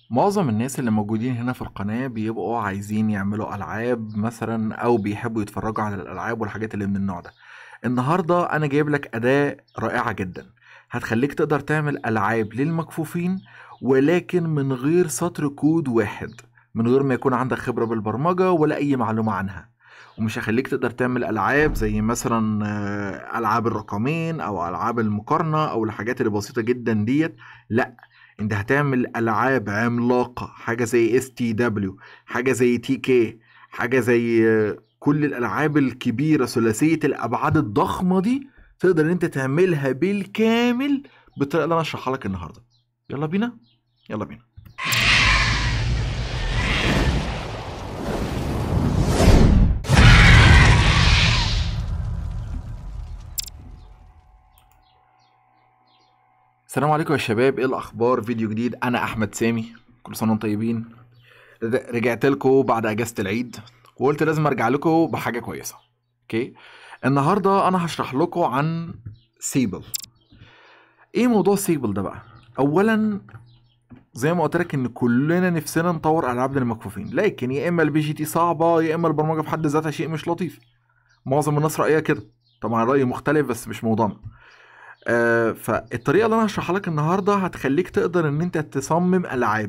معظم الناس اللي موجودين هنا في القناة بيبقوا عايزين يعملوا ألعاب مثلا أو بيحبوا يتفرجوا على الألعاب والحاجات اللي من النوع ده النهاردة أنا جايب لك أداة رائعة جدا هتخليك تقدر تعمل ألعاب للمكفوفين ولكن من غير سطر كود واحد من غير ما يكون عندك خبرة بالبرمجة ولا أي معلومة عنها ومش هخليك تقدر تعمل ألعاب زي مثلا آه، ألعاب الرقمين أو ألعاب المقارنة أو الحاجات اللي بسيطة جدا ديت لأ انت هتعمل العاب عملاقه حاجه زي اس تي دبليو حاجه زي تي كي حاجه زي آه، كل الالعاب الكبيره ثلاثيه الابعاد الضخمه دي تقدر ان انت تعملها بالكامل بالطريقه اللي انا اشرحها لك النهارده يلا بينا يلا بينا السلام عليكم يا شباب ايه الاخبار فيديو جديد انا احمد سامي كل سنه وانتم طيبين رد- رجعت لكم بعد اجازه العيد وقلت لازم ارجع لكم بحاجه كويسه اوكي النهارده انا هشرح لكم عن سيبل ايه موضوع سيبل ده بقى اولا زي ما قلت لك ان كلنا نفسنا نطور العاب للمكفوفين لكن يا اما البي جي تي صعبه يا اما البرمجه في حد ذاتها شيء مش لطيف معظم الناس رايها كده طبعا رايي مختلف بس مش موضوعنا آه، فالطريقه اللي انا هشرحها لك النهارده هتخليك تقدر ان انت تصمم العاب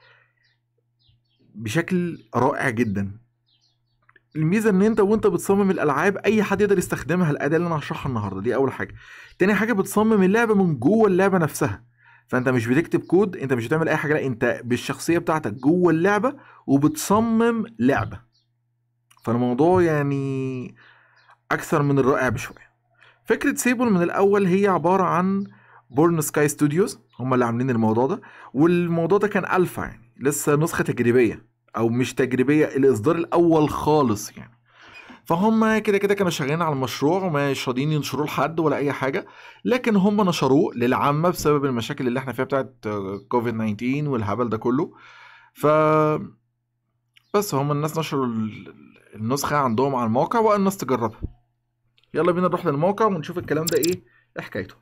بشكل رائع جدا الميزه ان انت وانت بتصمم الالعاب اي حد يقدر يستخدمها الاداه اللي انا هشرحها النهارده دي اول حاجه تاني حاجه بتصمم اللعبه من جوه اللعبه نفسها فانت مش بتكتب كود انت مش بتعمل اي حاجه لا انت بالشخصيه بتاعتك جوه اللعبه وبتصمم لعبه فالموضوع يعني اكثر من الرائع بشويه فكره سيبل من الاول هي عباره عن بورن سكاي ستوديوز هم اللي عاملين الموضوع ده والموضوع ده كان الفا يعني لسه نسخه تجريبيه او مش تجريبيه الاصدار الاول خالص يعني فهم كده كده كانوا شغالين على المشروع ومش راضيين ينشروه لحد ولا اي حاجه لكن هم نشروه للعامه بسبب المشاكل اللي احنا فيها بتاعت كوفيد 19 والهبل ده كله ف بس هم الناس نشروا ال- النسخه عندهم على الموقع وقال الناس تجربها يلا بينا نروح للموقع ونشوف الكلام ده ايه ايه حكايته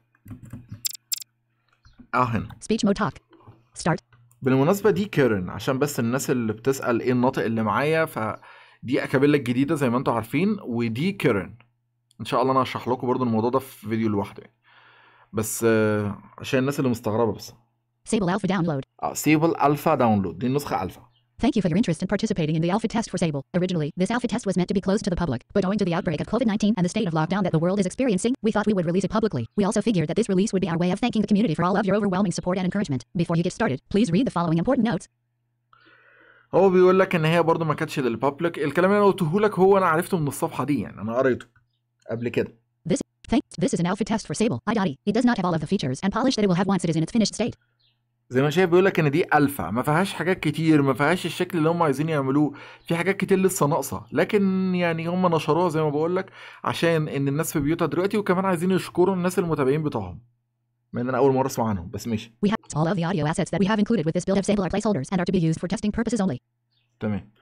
اه هنا Speech mode talk. Start. بالمناسبة دي كيرن عشان بس الناس اللي بتسأل ايه الناطق اللي معايا فدي اكابيلا الجديدة زي ما انتم عارفين ودي كيرن ان شاء الله انا هشرح لكم برضو الموضوع ده في فيديو لوحده يعني بس آه، عشان الناس اللي مستغربة بس Sable Alpha download. اه سيبل الفا داونلود دي النسخة الفا Thank you for your interest in participating in the alpha test for Sable. Originally, this alpha test was meant to be closed to the public, but owing to the outbreak of COVID-19 and the state of lockdown that the world is experiencing, we thought we would release it publicly. We also figured that this release would be our way of thanking the community for all of your overwhelming support and encouragement. Before you get started, please read the following important notes. هو بيقول لك ان هي برضو ما كانتش للبابليك الكلام اللي انا قلته لك هو انا عرفته من الصفحة دي يعني انا قريته قبل كده Thank. This is an alpha test for Sable. I.E. It does not have all of the features and polish that it will have once it is in its finished state. زي ما شايف بيقول لك ان دي الفا ما فيهاش حاجات كتير ما فيهاش الشكل اللي هم عايزين يعملوه في حاجات كتير لسه ناقصه لكن يعني هم نشروها زي ما بقول لك عشان ان الناس في بيوتها دلوقتي وكمان عايزين يشكروا الناس المتابعين بتوعهم مع ان انا اول مره اسمع عنهم بس ماشي We have all of the audio assets that we have included with this build of Sable are placeholders and are to be used for testing purposes only. تمام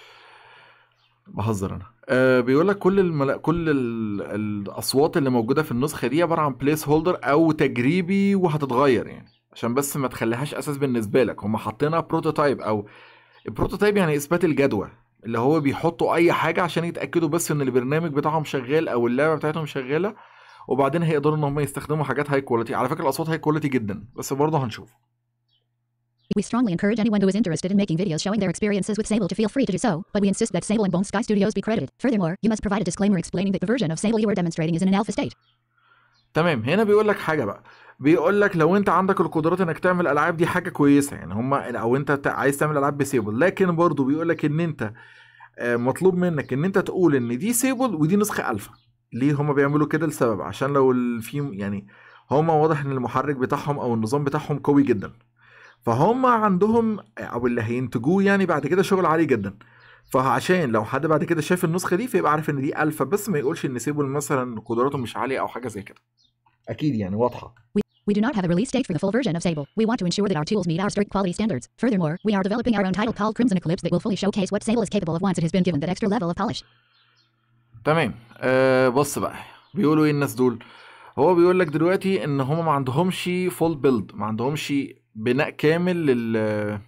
بهزر انا آه بيقول لك كل الملا... كل ال... الاصوات اللي موجوده في النسخه دي عباره عن بليس هولدر او تجريبي وهتتغير يعني عشان بس ما تخليهاش اساس بالنسبه لك هم حاطينها بروتوتايب او البروتوتايب يعني اثبات الجدوى اللي هو بيحطوا اي حاجه عشان يتاكدوا بس ان البرنامج بتاعهم شغال او اللعبه بتاعتهم شغاله وبعدين هيقدروا ان هم يستخدموا حاجات هاي كواليتي على فكره الاصوات هاي كواليتي جدا بس برضه هنشوف We strongly encourage anyone who is interested in making videos showing their experiences with Sable to feel free to do so, but we insist that Sable and Bone Sky Studios be credited. Furthermore, you must provide a disclaimer explaining that the version of Sable you are demonstrating is in an alpha state. تمام هنا بيقول لك حاجه بقى بيقول لك لو انت عندك القدرات انك تعمل العاب دي حاجه كويسه يعني هم او انت تع- عايز تعمل العاب بسيبل لكن برضو بيقول لك ان انت آه، مطلوب منك ان انت تقول ان دي سيبل ودي نسخه الفا ليه هم بيعملوا كده لسبب عشان لو ال- في يعني هم واضح ان المحرك بتاعهم او النظام بتاعهم قوي جدا فهم عندهم او اللي هينتجوه يعني بعد كده شغل عالي جدا فعشان لو حد بعد كده شاف النسخه دي فيبقى عارف ان دي الفا بس ما يقولش ان سيبل مثلا قدراته مش عاليه او حاجه زي كده اكيد يعني واضحه We do not have a release date for the full version of Sable. We want to ensure that our tools meet our strict quality standards. Furthermore, we are developing our own title called Crimson Eclipse that will fully showcase what Sable is capable of once it has been given that extra level of polish. تمام آه بص بقى بيقولوا ايه الناس دول هو بيقول لك دلوقتي ان هم ما عندهمش فول بيلد ما عندهمش بناء كامل لل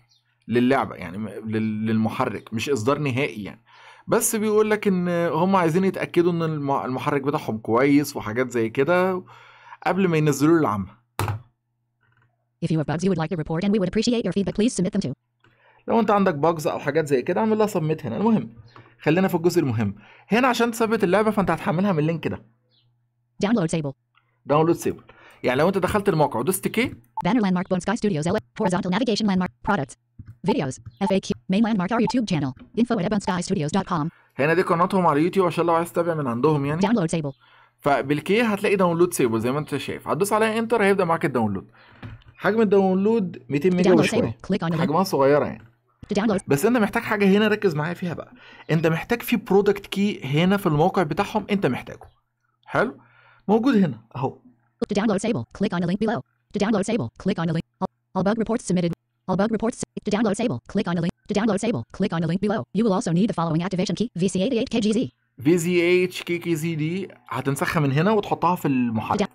للعبه يعني م- لل- للمحرك مش اصدار نهائي يعني بس بيقول لك ان هم عايزين يتاكدوا ان الم- المحرك بتاعهم كويس وحاجات زي كده قبل ما ينزلوه للعامه If you have bugs you would like to report and we would appreciate your feedback, please submit them to لو انت عندك باجز او حاجات زي كده اعمل لها سبميت هنا المهم خلينا في الجزء المهم هنا عشان تثبت اللعبه فانت هتحملها من اللينك ده download Sable. داونلود سيبل يعني لو انت دخلت الموقع ودوست كي Banner landmark Bone Sky Studios LA. Horizontal navigation landmark products. Videos. FAQ. Main landmark our YouTube channel. Info at ebonskystudios.com. هنا دي قناتهم على اليوتيوب عشان لو عايز تتابع من عندهم يعني Download Sable. فبالكي هتلاقي داونلود سيبل زي ما انت شايف هتدوس عليها انتر هيبدا معاك الداونلود حجم الداونلود 200 To ميجا download Sable, وشويه click on the link. حجمها صغيره يعني To download. بس انت محتاج حاجه هنا ركز معايا فيها بقى انت محتاج في برودكت كي هنا في الموقع بتاعهم انت محتاجه حلو موجود هنا اهو To download Sable, click on the link below. To download Sable, click on the link. All, all bug reports submitted. All bug reports. To download Sable, click on the link. To download Sable, click on the link below. You will also need the following activation key: VC88KGZ. في زي اتش كي كي زي دي هتنسخها من هنا وتحطها في المحرك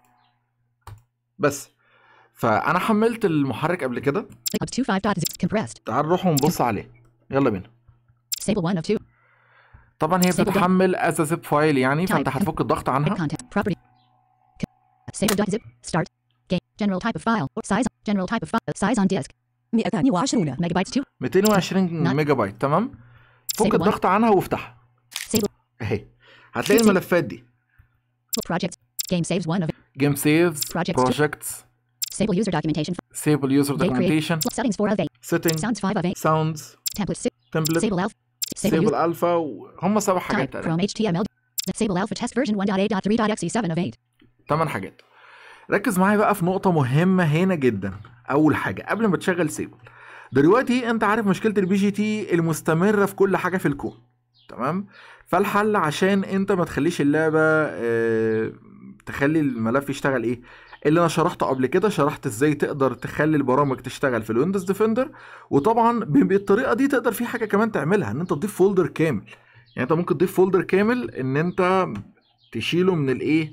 بس فانا حملت المحرك قبل كده Up to 5.0 compressed. تعال نروح ونبص عليه يلا بينا Sable 1 of 2. طبعا هي Sable بتتحمل از زيب فايل يعني فانت Type. هتفك الضغط عنها Content. Property. Sable.zip. Start. Game. General type of file. Size. General type of file. Size on disk. 220 megabytes 2. 220 Not- ميجا بايت تمام فك Sable one. الضغط عنها وافتحها Sable. اهي هتلاقي 50. الملفات دي Projects. Game saves 1 of جيم سيفز Projects. بروجكتس Sable user documentation. سيبل يوزر Date create. دوكيومنتيشن Settings 4 of 8. سيتنج Sounds 5 of 8. ساوندز Template 6. تمبلت Sable Alpha. Sable سيبل user الفا وهم سبع حاجات type. تقريبا Chrome HTML. Sable Alpha test version 1.8.3.exe 7 of 8. ثمان حاجات ركز معايا بقى في نقطة مهمة هنا جدا أول حاجة قبل ما تشغل سيبل دلوقتي أنت عارف مشكلة البي جي تي المستمرة في كل حاجة في الكون تمام فالحل عشان أنت ما تخليش اللعبة آه، تخلي الملف يشتغل إيه اللي انا شرحته قبل كده شرحت ازاي تقدر تخلي البرامج تشتغل في الويندوز ديفندر وطبعا ب- بالطريقه دي تقدر في حاجه كمان تعملها ان انت تضيف فولدر كامل يعني انت ممكن تضيف فولدر كامل ان انت تشيله من الايه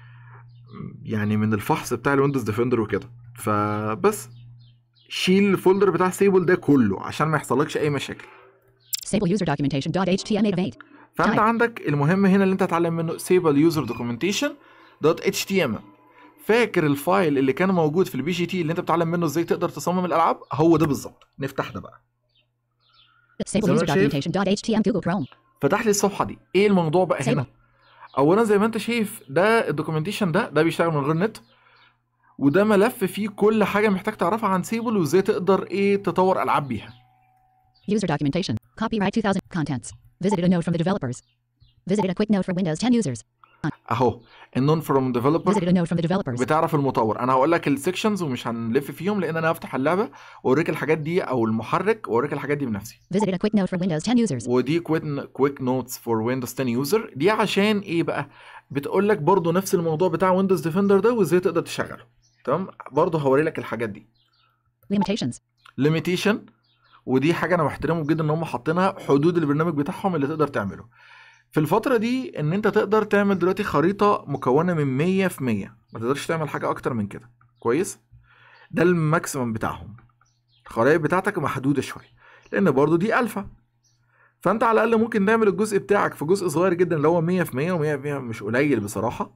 يعني من الفحص بتاع الويندوز ديفندر وكده فبس شيل الفولدر بتاع سيبل ده كله عشان ما يحصلكش اي مشاكل Sable user documentation .html 8 of 8. فانت طيب. عندك المهم هنا اللي انت تتعلم منه سيبل يوزر دوكيومنتيشن دوت اتش تي ام فاكر الفايل اللي كان موجود في البي جي تي اللي انت بتتعلم منه ازاي تقدر تصمم الالعاب هو ده بالظبط نفتح ده بقى Sable زي ما user شايف. documentation .htm Google Chrome. فتح لي الصفحه دي ايه الموضوع بقى هنا Sable. اولا زي ما انت شايف ده الدوكيومنتيشن ده ده بيشتغل من غير نت وده ملف فيه كل حاجه محتاج تعرفها عن سيبل وازاي تقدر ايه تطور العاب بيها User documentation. Copyright 2000. Contents. Visited a note from the developers. Visited a quick note for Windows 10 users. اهو النون فروم ديفلوبر Visited a note from the developers. بتعرف المطور انا هقول لك السكشنز ومش هنلف فيهم لان انا هفتح اللعبه واوريك الحاجات دي او المحرك واوريك الحاجات دي بنفسي Visited a quick note for Windows 10 users. ودي كويك كويك نوتس فور ويندوز 10 يوزر دي عشان ايه بقى بتقول لك برضو نفس الموضوع بتاع ويندوز ديفندر ده وازاي تقدر تشغله تمام برضو هوري لك الحاجات دي Limitations. ليميتيشن ودي حاجه انا بحترمهم جدا ان هم حاطينها حدود البرنامج بتاعهم اللي تقدر تعمله في الفتره دي ان انت تقدر تعمل دلوقتي خريطه مكونه من 100 في 100 ما تقدرش تعمل حاجه اكتر من كده كويس ده الماكسيمم بتاعهم الخرائط بتاعتك محدوده شويه لان برضو دي الفا فانت على الاقل ممكن تعمل الجزء بتاعك في جزء صغير جدا اللي هو 100 في 100 و100 في 100 مش قليل بصراحه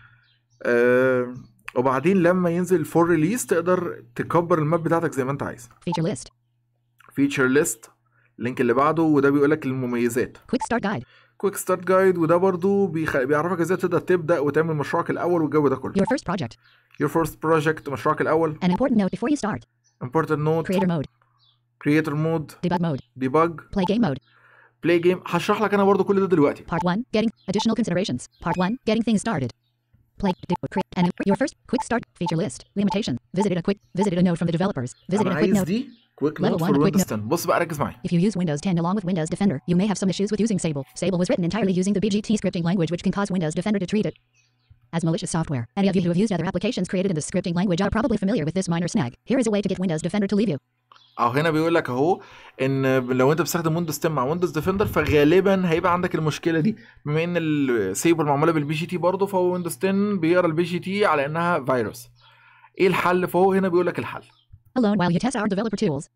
أه وبعدين لما ينزل فور ريليس تقدر تكبر الماب بتاعتك زي ما انت عايز Feature list. فيتشر ليست اللينك اللي بعده وده بيقول لك المميزات Quick start guide. كويك ستارت جايد وده برضو بيخ... بيعرفك ازاي تقدر تبدا وتعمل مشروعك الاول والجو ده كله Your first project. your first project مشروعك الاول An important note before you start. important note Creator mode. creator mode Debug mode. debug Play game mode. play game هشرح لك انا برضو كل ده دلوقتي Part 1. Getting additional considerations. Part 1. Getting things started. Play. Di- create. And your first quick start feature list. Limitation. Visited a quick. Visited a note from the developers. Visited انا a quick عايز note. دي كويك Level نوت one, فور quick ويندوز note. 10 بص بقى ركز معايا If you use Windows 10 along with Windows Defender, you may have some issues with using Sable. Sable was written entirely using the BGT scripting language, which can cause Windows Defender to treat it as malicious software. Any of you who have used other applications created in the scripting language are probably familiar with this minor snag. Here is a way to get Windows Defender to leave you. اهو هنا بيقول لك اهو ان لو انت بتستخدم ويندوز 10 مع ويندوز ديفندر فغالبا هيبقى عندك المشكله دي بما ان السيبل معموله بالبي جي تي برضه فهو ويندوز 10 بيقرا البي جي تي على انها فيروس ايه الحل فهو هنا بيقول لك الحل Alone while you test our developer tools.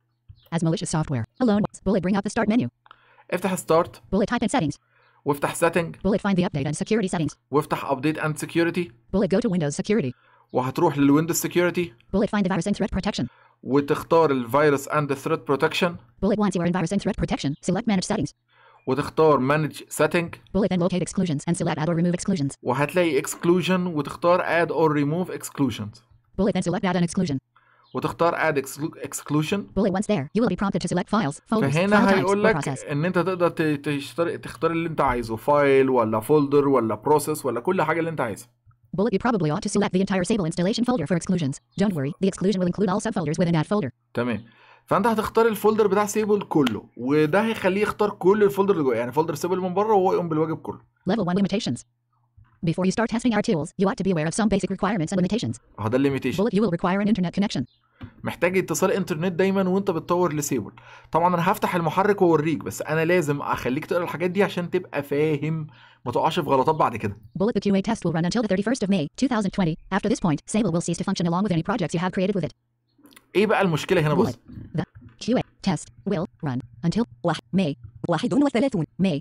as malicious software. Alone. Bullet bring up the start menu. افتح ستارت Bullet type in settings. وافتح سيتنج Bullet find the update and security settings. وافتح ابديت اند سكيورتي Bullet go to Windows security. وهتروح للويندوز سكيورتي Bullet find the virus and threat protection. وتختار الفيروس اند ثريت بروتكشن Bullet once you are in virus and threat protection, select manage settings. وتختار مانج سيتنج Bullet then locate exclusions and select add or remove exclusions. وهتلاقي اكسكلوجن وتختار اد اور ريموف اكسكلوجنز Bullet then select add an exclusion. وتختار اد اكسكلوجن Bullet once there, you will be prompted to select files, folders, file فهنا types, هيقول or لك process. ان انت تقدر ت- تشتري تختار اللي انت عايزه فايل ولا فولدر ولا بروسيس ولا كل حاجه اللي انت عايزها Bullet you probably ought to select the entire Sable installation folder for exclusions. Don't worry, the exclusion will include all subfolders within that folder. تمام فانت هتختار الفولدر بتاع سيبل كله وده هيخليه يختار كل الفولدر اللي جوه يعني فولدر سيبل من بره وهو يقوم بالواجب كله Level 1 limitations. Before you start testing our tools, you ought to be aware of some basic requirements and limitations. اهو ده الليميتيشن Bullet you will require an internet connection. محتاج اتصال انترنت دايما وانت بتطور لسيبل طبعا انا هفتح المحرك واوريك بس انا لازم اخليك تقرا الحاجات دي عشان تبقى فاهم ما تقعش في غلطات بعد كده Bullet the QA test will run until the 31st of May, 2020. After this point, Sable will cease to function along with any projects you have created with it. ايه بقى المشكله هنا بص Bullet. The QA test will run until واحد- May 31 May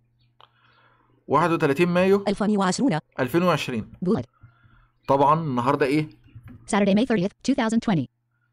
31 مايو 2020. 2020 Bullet. طبعا النهارده ايه Saturday, May 30th, 2020.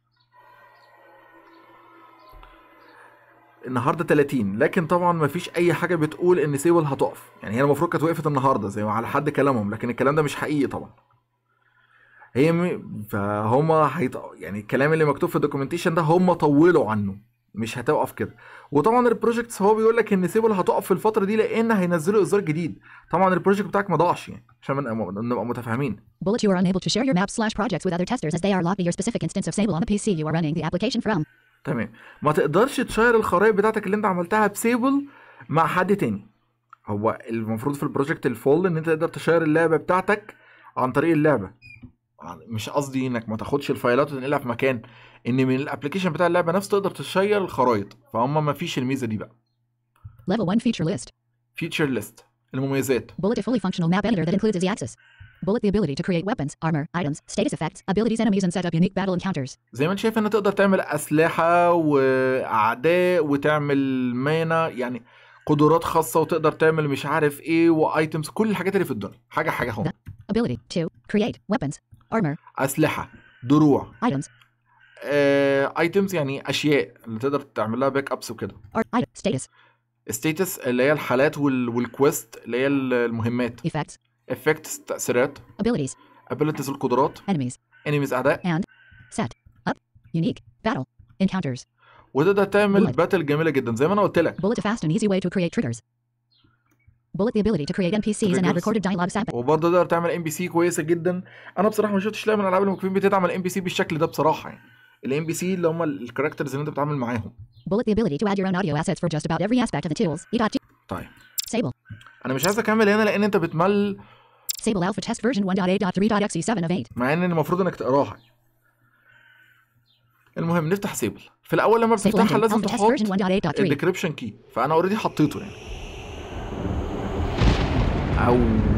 النهارده 30 لكن طبعا ما فيش اي حاجه بتقول ان سيبل هتقف يعني هي المفروض كانت وقفت النهارده زي ما على حد كلامهم لكن الكلام ده مش حقيقي طبعا هي م... فهم هيط... يعني الكلام اللي مكتوب في الدوكيومنتيشن ده هم طولوا عنه مش هتوقف كده وطبعا البروجكتس هو بيقول لك ان سيبل هتقف في الفتره دي لان هينزلوا اصدار جديد طبعا البروجكت بتاعك ما ضاعش يعني عشان نبقى نبقى متفاهمين Bullet you are unable to share your maps slash projects with other testers as they are locked to your specific instance of Sable on the PC you are running the application from. تمام ما تقدرش تشير الخرائط بتاعتك اللي انت عملتها بسيبل مع حد تاني هو المفروض في البروجكت الفول ان انت تقدر تشير اللعبه بتاعتك عن طريق اللعبه مش قصدي انك ما تاخدش الفايلات وتنقلها في مكان ان من الابلكيشن بتاع اللعبه نفسه تقدر تشير الخرائط فهم ما فيش الميزه دي بقى Level 1 feature list. فيتشر ليست المميزات Bullet a fully functional map editor that includes easy access. Bullet the ability to create weapons, armor, items, status effects, abilities, enemies, and set up unique battle encounters. زي ما انت شايف ان تقدر تعمل اسلحه واعداء وتعمل مانا يعني قدرات خاصه وتقدر تعمل مش عارف ايه وايتمز كل الحاجات اللي في الدنيا حاجه حاجه هم Ability to create weapons, armor, اسلحه دروع items, ايتمز يعني اشياء اللي تقدر تعمل لها باك ابس وكده art, item, status, ستيتس اللي هي الحالات وال... والكويست اللي هي المهمات effects, افكتس تاثيرات abilities, ابيلتيز القدرات enemies, انيميز اعداء set, up, unique, battle, encounters. وتقدر تعمل Bullet. باتل جميله جدا زي ما انا قلت لك Bullet a fast and easy way to create triggers. Bullet the ability to create NPCs and add Triggers. recorded dialogue sound. وبرضه تقدر تعمل ام بي سي كويسه جدا انا بصراحه ما شفتش لعبه من الالعاب المكفين بتدعم الام بي سي بالشكل ده بصراحه يعني الام بي سي اللي هم الكاركترز اللي انت بتتعامل معاهم Bullet the ability to add your own audio assets for just about every aspect of the tools. E.G. طيب Sable. انا مش عايز اكمل هنا لان انت بتمل Sable Alpha Test version 1.8.3.exe7 of 8. مع ان المفروض انك تقراها المهم نفتح سيبل في الاول لما Sable بتفتحها Engine لازم Alpha Test تحط version 1.8.3. الديكريبشن كي فانا اوريدي حطيته يعني او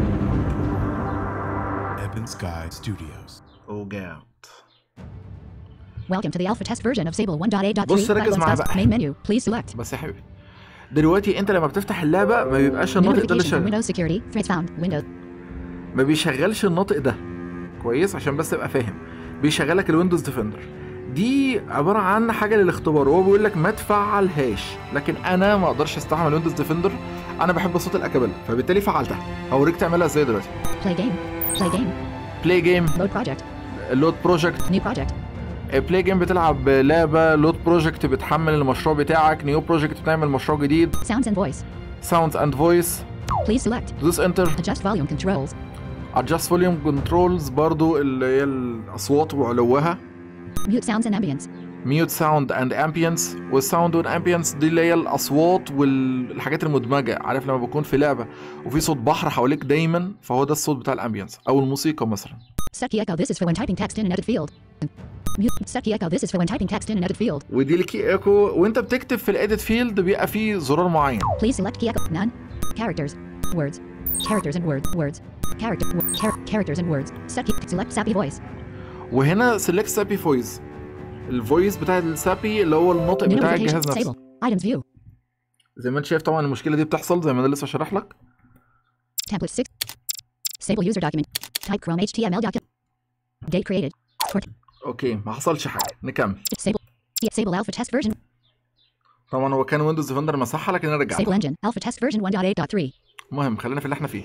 Ebon Sky Studios. او جاد Welcome to the alpha test version of Sable 1.8.3. بص ركز Level معايا Stars. بقى. Main menu. Please select. بس يا حبيبي دلوقتي انت لما بتفتح اللعبه ما بيبقاش الناطق ده اللي Notification from شغال Windows Security. Threats found. Windows. ما بيشغلش الناطق ده كويس عشان بس ابقى فاهم بيشغلك الويندوز ديفندر دي عباره عن حاجه للاختبار وهو بيقول لك ما تفعلهاش لكن انا ما اقدرش استحمل ويندوز ديفندر انا بحب صوت الاكابيلا فبالتالي فعلتها هوريك تعملها ازاي دلوقتي Play game. Play game. بلاي جيم Load project. لود بروجكت New project. بلاي جيم بتلعب لعبه لود بروجكت بتحمل المشروع بتاعك نيو بروجكت بتعمل مشروع جديد Sounds and voice. ساوندز اند فويس Please select. دوس انتر Adjust volume controls. adjust volume controls برضو اللي هي الاصوات وعلوها Mute sounds and ambience. ميوت ساوند اند امبيانس والساوند والامبيانس دي اللي هي الاصوات والحاجات المدمجه عارف لما بكون في لعبه وفي صوت بحر حواليك دايما فهو ده الصوت بتاع الامبيانس او الموسيقى مثلا Set key echo. This is for when typing text in an edit field. Mute. Set key echo. This is for when typing text in an edit field. ودي الكي ايكو وانت بتكتب في الايديت فيلد بيبقى فيه زرار معين Please select key echo. None. Characters. Words. Characters and words. Words. Character. Wo- char- characters and words. Set key. Select sappy voice. وهنا سيلكت سابي فويس الفويس بتاع السابي اللي هو النطق New بتاع notifications. الجهاز نفسه Disable. Items view. زي ما انت شايف طبعا المشكله دي بتحصل زي ما انا لسه شارح لك Template 6. Sable user document. Type Chrome HTML document. Date created. Port. اوكي ما حصلش حاجه نكمل Sable. Sable Alpha Test version. طبعا هو كان ويندوز ديفندر مسحها لكن انا رجعت Sable Engine. Alpha Test version 1.8.3. المهم خلينا في اللي احنا فيه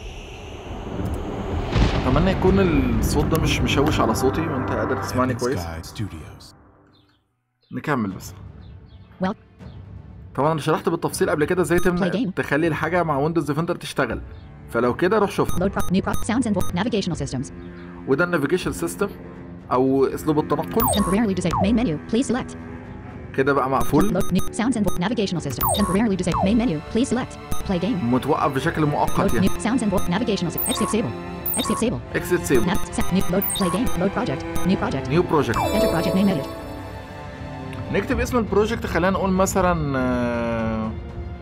اتمنى يكون الصوت ده مش مشوش على صوتي وانت قادر تسمعني Heaven كويس Sky Studios. نكمل بس Well. طبعا انا شرحت بالتفصيل قبل كده ازاي Play تم game. تخلي الحاجه مع ويندوز ديفندر تشتغل فلو كده روح شوفها Load pro- new pro- sounds and vo- navigational systems. وده النافيجيشن سيستم او اسلوب التنقل Temporarily disable main menu. Please select. كده بقى مقفول Load new sounds and vo- navigational system. Temporarily disable main menu. Please select. Play game. متوقف بشكل مؤقت Load يعني new sounds and vo- navigational system. Exit Sable. Exit Sable. اكسيت سيف Nav- sa- new load. Play game. Load project. New project. نيو بروجكت Enter project name edit. نكتب اسم البروجكت خلينا نقول مثلا آه،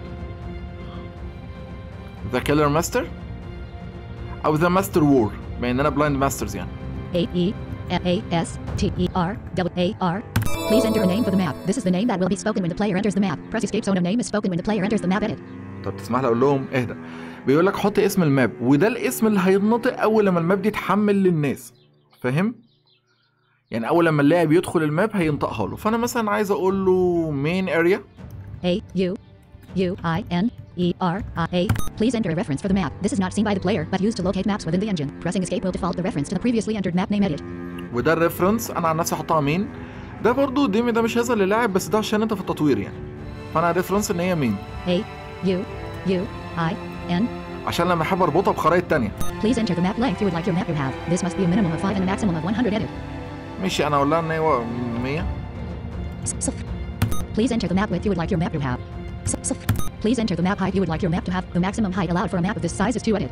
ذا كيلر ماستر او ذا ماستر وور بما اننا بلايند ماسترز يعني A E A S T E R double A R. Please enter a name for the map. This is the name that will be spoken when the player enters the map. Press escape so no name is spoken when the player enters the map edit. طب تسمح لي اقول لهم اهدى بيقول لك حط اسم الماب وده الاسم اللي هيتنطق اول لما الماب دي تحمل للناس فاهم يعني اول لما اللاعب يدخل الماب هينطقها له فانا مثلا عايز اقول له مين اريا A U U I N E R I A. Please enter a reference for the map. This is not seen by the player, but used to locate maps within the engine. Pressing escape will default the reference to the previously entered map name edit. وده الريفرنس انا عن نفسي احطها مين ده برضو دي ده مش هيظهر للاعب بس ده عشان انت في التطوير يعني فانا الريفرنس ان هي مين A U U I N. عشان لما احب اربطها بخرائط تانية Please enter the map length you would like your map to have. This must be a minimum of 5 and a maximum of 100 edit. ماشي انا اقول لها ان هي 100 S- صفر. Please enter the map width you would like your map to have. S- صفر. Please enter the map height you would like your map to have. The maximum height allowed for a map of this size is 2 edit.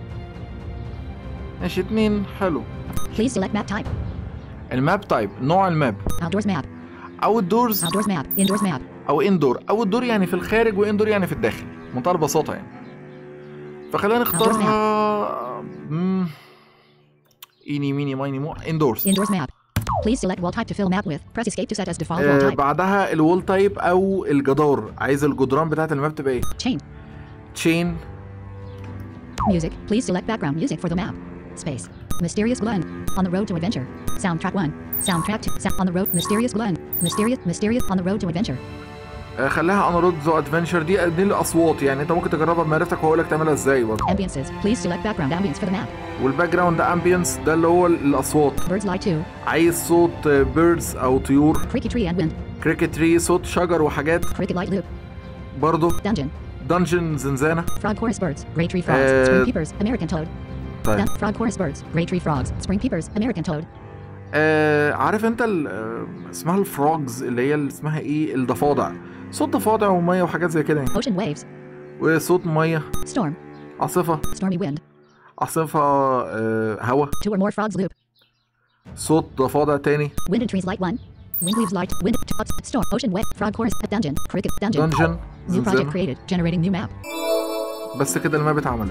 ماشي اتنين حلو Please select map type. الماب تايب نوع الماب Outdoors map. اوت دورز Outdoors map. Indoors map. او اندور اوت دور يعني في الخارج واندور يعني في الداخل منتهى البساطه يعني فخلينا نختارها مم، ايني ميني مايني مو اندورز Indoors map. Please select wall type to fill map with. Press escape to set as default wall آه type. بعدها الوول تايب او الجدار عايز الجدران بتاعت الماب تبقى ايه Chain. تشين Music. Please select background music for the map. Space. Mysterious Glen. On the road to adventure. Soundtrack 1. Soundtrack 2. Sa- on the road. Mysterious Glen. Mysterious. Mysterious. On the road to adventure. آه خليها انا رود ذو ادفنشر دي دي الاصوات يعني انت ممكن تجربها بمعرفتك وهقول لك تعملها ازاي برضه Ambiances. Please select background ambience for the map. والباك جراوند امبيانس ده اللي هو الاصوات Birds Lie 2. عايز صوت بيردز او طيور Creaky Tree and Wind. كريكت تري صوت شجر وحاجات Cricket Light Loop. برضه Dungeon. دنجن زنزانه Frog Chorus Birds. Gray Tree Frogs. Uh, Spring Peepers. American Toad. طيب Dun- Frog Chorus Birds. Gray Tree Frogs. Spring Peepers. American Toad. آه عارف انت ال- آه، اسمها الفروجز اللي هي اللي اسمها ايه الضفادع صوت ضفادع وميه وحاجات زي كده يعني Ocean Waves. وصوت ميه Storm. عاصفه Stormy Wind. عاصفه آه هوا Two or more frogs loop. صوت ضفادع تاني Wind and Trees Light 1. Wind Leaves Light. Wind. t- Storm. Ocean Wave. Frog Chorus. Dungeon. Cricket. Dungeon. دنجن New project زنزانه created. Generating new map. بس كده الماب اتعملت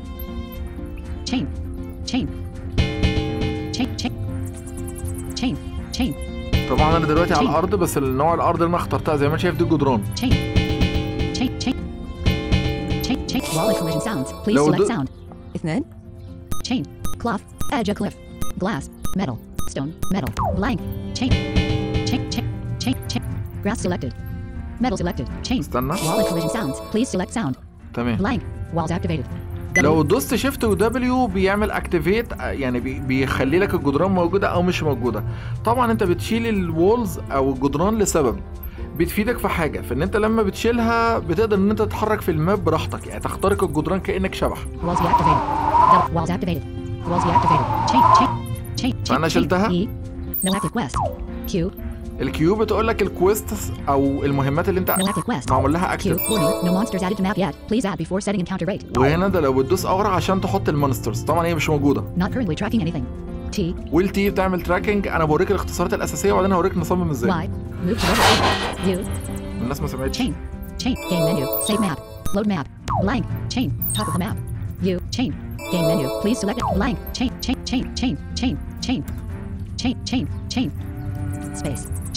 Chain. Chain. Chain. Chain. Chain. Chain. طبعا انا دلوقتي على Chain. الارض بس النوع الارض اللي انا اخترتها زي ما انت شايف دي الجدران Chain. Chain. Chain. Chain. Chain. Wall and collision sounds. Please لو select دو- sound. اثنان Chain. Cloth. Edge a cliff. Glass. Metal. Stone. Metal. Blank. Chain. Chain. Chain. Chain. Chain. Grass selected. Metal selected. Chain. استنى Wall and collision sounds. Please select sound. تمام Blank. Walls activated. لو W. دوست شيفت ودبليو بيعمل اكتيفيت يعني بي- بيخلي لك الجدران موجوده او مش موجوده طبعا انت بتشيل الوولز او الجدران لسبب بتفيدك في حاجه في ان انت لما بتشيلها بتقدر ان انت تتحرك في الماب براحتك يعني تخترق الجدران كانك شبح Walls deactivated. W. Walls activated. Walls deactivated. Chain. Chain. Chain. Chain. فأنا chain, شلتها. E. No active quest. Q. الكيو بتقول لك الكويست او المهمات اللي انت No active quest. معمول لها Q. اكتف Warning. No monsters added to map yet. Please add before setting encounter rate. وهنا ده لو بتدوس اغرى عشان تحط المونسترز طبعا هي مش موجوده Not currently tracking anything. T. والتي بتعمل تراكنج انا بوريك الاختصارات الاساسيه وبعدين هوريك نصمم ازاي Y. Move to lower. U. الناس ما سمعتش Chain. Chain. Game menu. Save map. Load map. Blank. Chain. Top of the map. U. Chain. Game menu. Please select it. Blank. Chain. Chain. Chain. Chain. Chain. Chain. Chain. Chain. Chain. Space. Chain.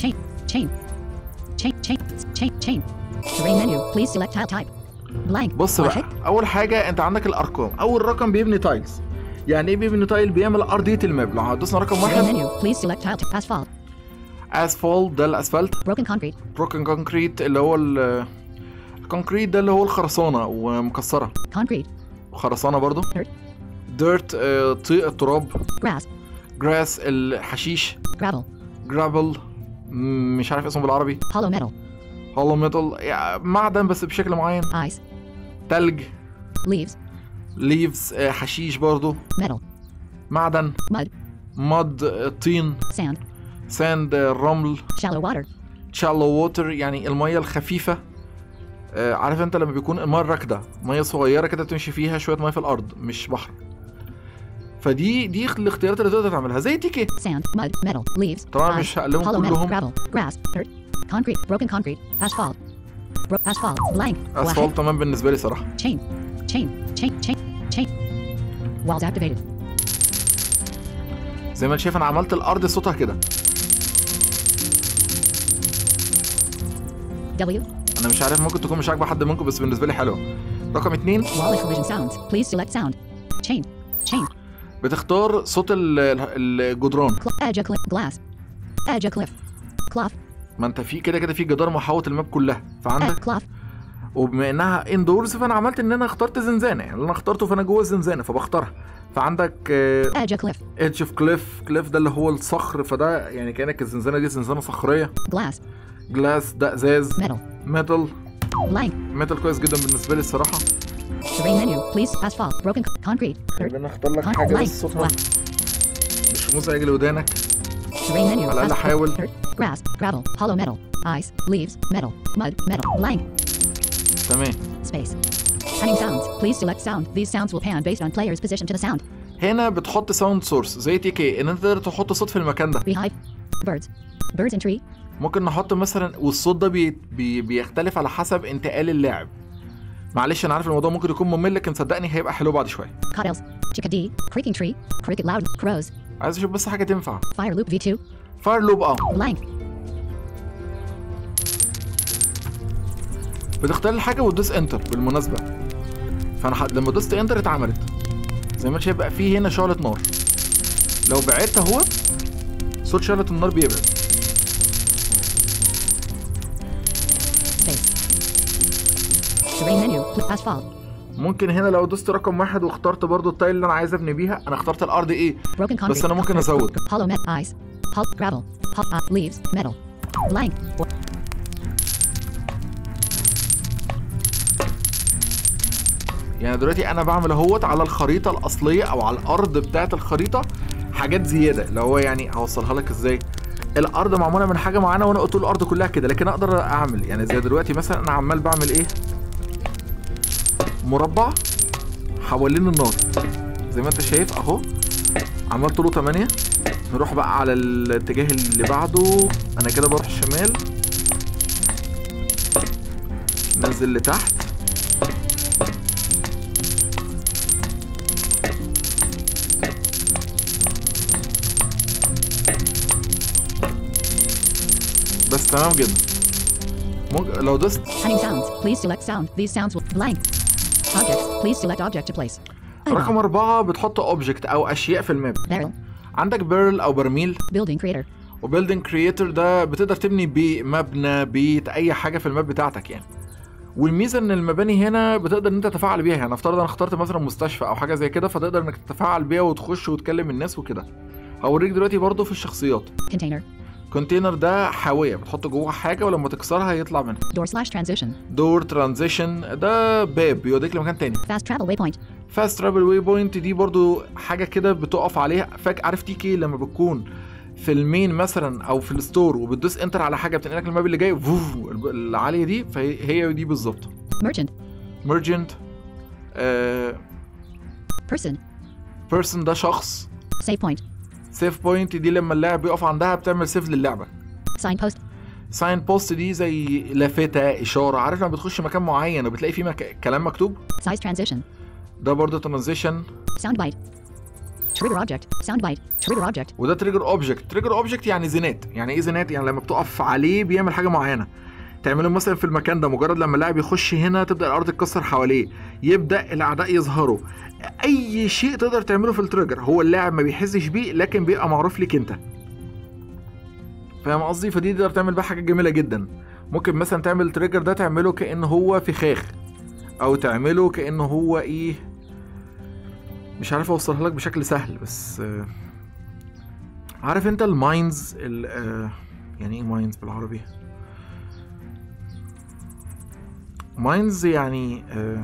Chain. Chain. Chain. Chain. Chain. Terrain menu. Please select tile type. Blank. بص بقى واحد. اول حاجه انت عندك الارقام اول رقم بيبني تايلز يعني ايه بيبني تايل بيعمل ارضيه الماب لو دوسنا رقم Terrain واحد menu. Please select tile type. Asphalt. اسفالت ده الاسفلت Broken concrete. بروكن كونكريت اللي هو ال- الكونكريت ده اللي هو الخرسانه ومكسره Concrete. خرسانه برضو Dirt. ديرت طيق التراب Grass. جراس الحشيش Gravel. جرافل مش عارف اسمه بالعربي Hollow metal. هولو ميتال يعني معدن بس بشكل معين Ice. تلج Leaves. ليفز حشيش برضو Metal. معدن Mud. مد طين Sand. ساند الرمل Shallow water. شالو ووتر يعني الميه الخفيفه آه، عارف انت لما بيكون الميه راكده ميه صغيره كده تمشي فيها شويه ميه في الارض مش بحر فدي دي الاختيارات اللي تقدر تعملها زي تيكي Sand. Mud. Metal. Leaves. طبعا ice, مش هقلبهم Hollow metal. كلهم Gravel. Grass. Dirt. Concrete. Broken concrete. Asphalt. Bro- asphalt. Blank. واحد. اسفلت تمام بالنسبه لي صراحه Chain. Chain. Chain. Chain. Chain. Walls activated. زي ما انت شايف انا عملت الارض صوتها كده W. انا مش عارف ممكن تكون مش عاجبه حد منكم بس بالنسبه لي حلوه رقم اتنين Wall and collision sounds. Please select sound. Chain. Chain. بتختار صوت ال- ال- الجدران Cl- edge of cliff. Glass. Edge of cliff. Cloth. ما انت في كده كده في جدار محاوط الماب كلها Ed- فعندك cloth. وبما انها اندورز فانا عملت ان انا اخترت زنزانه يعني اللي انا اخترته فانا جوه الزنزانه فبختارها فعندك Edge of cliff. ايدج اوف كليف كليف ده اللي هو الصخر فده يعني كانك الزنزانه دي زنزانه صخريه Glass. جلاس ده ازاز Metal. ميتال Blank. ميتال كويس جدا بالنسبه لي الصراحه Terrain menu. Please. Asphalt. Broken co- concrete. Dirt. خلينا اختار لك Con- حاجه blank. بس صوتها واحد. مش مزعج لودانك Terrain menu. على الأقل asphalt, حاول. Dirt. Grass. Gravel. Hollow metal. Ice. Leaves. Metal. Mud. Metal. Blank. تمام Space. Panning sounds. Please select sound. These sounds will pan based on player's position to the sound. هنا بتحط ساوند سورس زي تي كي ان انت تقدر تحط صوت في المكان ده Beehive. Birds. Birds in tree. ممكن نحط مثلا والصوت ده بي بي بيختلف على حسب انتقال اللاعب معلش انا عارف الموضوع ممكن يكون ممل لكن صدقني هيبقى حلو بعد شويه Cottels. Chickadee. Creaking tree. Cricket loud. Crows. عايز اشوف بس حاجه تنفع Fire loop V2. فاير لوب اه Blank. بتختار الحاجه وتدوس انتر بالمناسبه فانا ح... لما دوست انتر اتعملت زي ما انت شايف بقى في هنا شعله نار لو بعدت اهو صوت شعله النار بيبعد Space. Terrain menu. Pl- Asphalt. ممكن هنا لو دوست رقم واحد واخترت برضو التايل اللي انا عايز ابني بيها انا اخترت الارض ايه Broken concrete. بس انا ممكن ازود Hollow met ice. Hol- gravel. Hol- uh, leaves. Metal. Blank. يعني دلوقتي انا بعمل اهوت على الخريطه الاصليه او على الارض بتاعه الخريطه حاجات زياده اللي هو يعني هوصلها لك ازاي الارض معموله من حاجه معينه وانا قلت له الارض كلها كده لكن اقدر اعمل يعني زي دلوقتي مثلا انا عمال بعمل ايه مربع حوالين النار زي ما انت شايف اهو عملت له 8 نروح بقى على الاتجاه اللي بعده انا كده بروح شمال ننزل لتحت بس تمام جدا ممكن لو دوست Panning sounds. Please select sound. These sounds will blank. Objects. Please select object to place. رقم أربعة بتحط اوبجكت أو أشياء في الماب Barrel. عندك بيرل أو برميل Building creator. وبيلدينج كرييتور ده بتقدر تبني بيه مبنى بيت أي حاجة في الماب بتاعتك يعني والميزة إن المباني هنا بتقدر إن أنت تتفاعل بيها يعني افترض أنا اخترت مثلا مستشفى أو حاجة زي كده فتقدر إنك تتفاعل بيها وتخش وتكلم الناس وكده هوريك دلوقتي برضو في الشخصيات Container. كونتينر ده حاوية بتحط جوه حاجة ولما تكسرها يطلع منها Door slash transition. دور ترانزيشن ده باب بيوديك لمكان تاني Fast travel waypoint. فاست ترافل واي بوينت دي برضو حاجه كده بتقف عليها فاك عارف تي كي لما بتكون في المين مثلا او في الستور وبتدوس انتر على حاجه بتنقلك الماب اللي جاي فوف العاليه دي فهي هي دي بالظبط Merchant. ميرجنت Person. بيرسون ده شخص Save point. سيف بوينت دي لما اللاعب بيقف عندها بتعمل سيف للعبه Signpost. ساين بوست دي زي لافته اشاره عارف لما بتخش مكان معين وبتلاقي فيه مك... كلام مكتوب Size transition. ده برضو ترانزيشن Soundbite. Trigger object. Soundbite. Trigger object. وده تريجر اوبجكت تريجر اوبجكت يعني زينات يعني ايه زينات يعني لما بتقف عليه بيعمل حاجه معينه تعمله مثلا في المكان ده مجرد لما اللاعب يخش هنا تبدا الارض تتكسر حواليه يبدا الاعداء يظهروا اي شيء تقدر تعمله في التريجر هو اللاعب ما بيحسش بيه لكن بيبقى معروف ليك انت فاهم قصدي فدي تقدر تعمل بقى حاجه جميله جدا ممكن مثلا تعمل التريجر ده تعمله كأن هو فخاخ او تعمله كأنه هو ايه مش عارف اوصلها لك بشكل سهل بس آه، عارف انت الماينز ال آه، يعني ايه ماينز بالعربي ماينز يعني آه،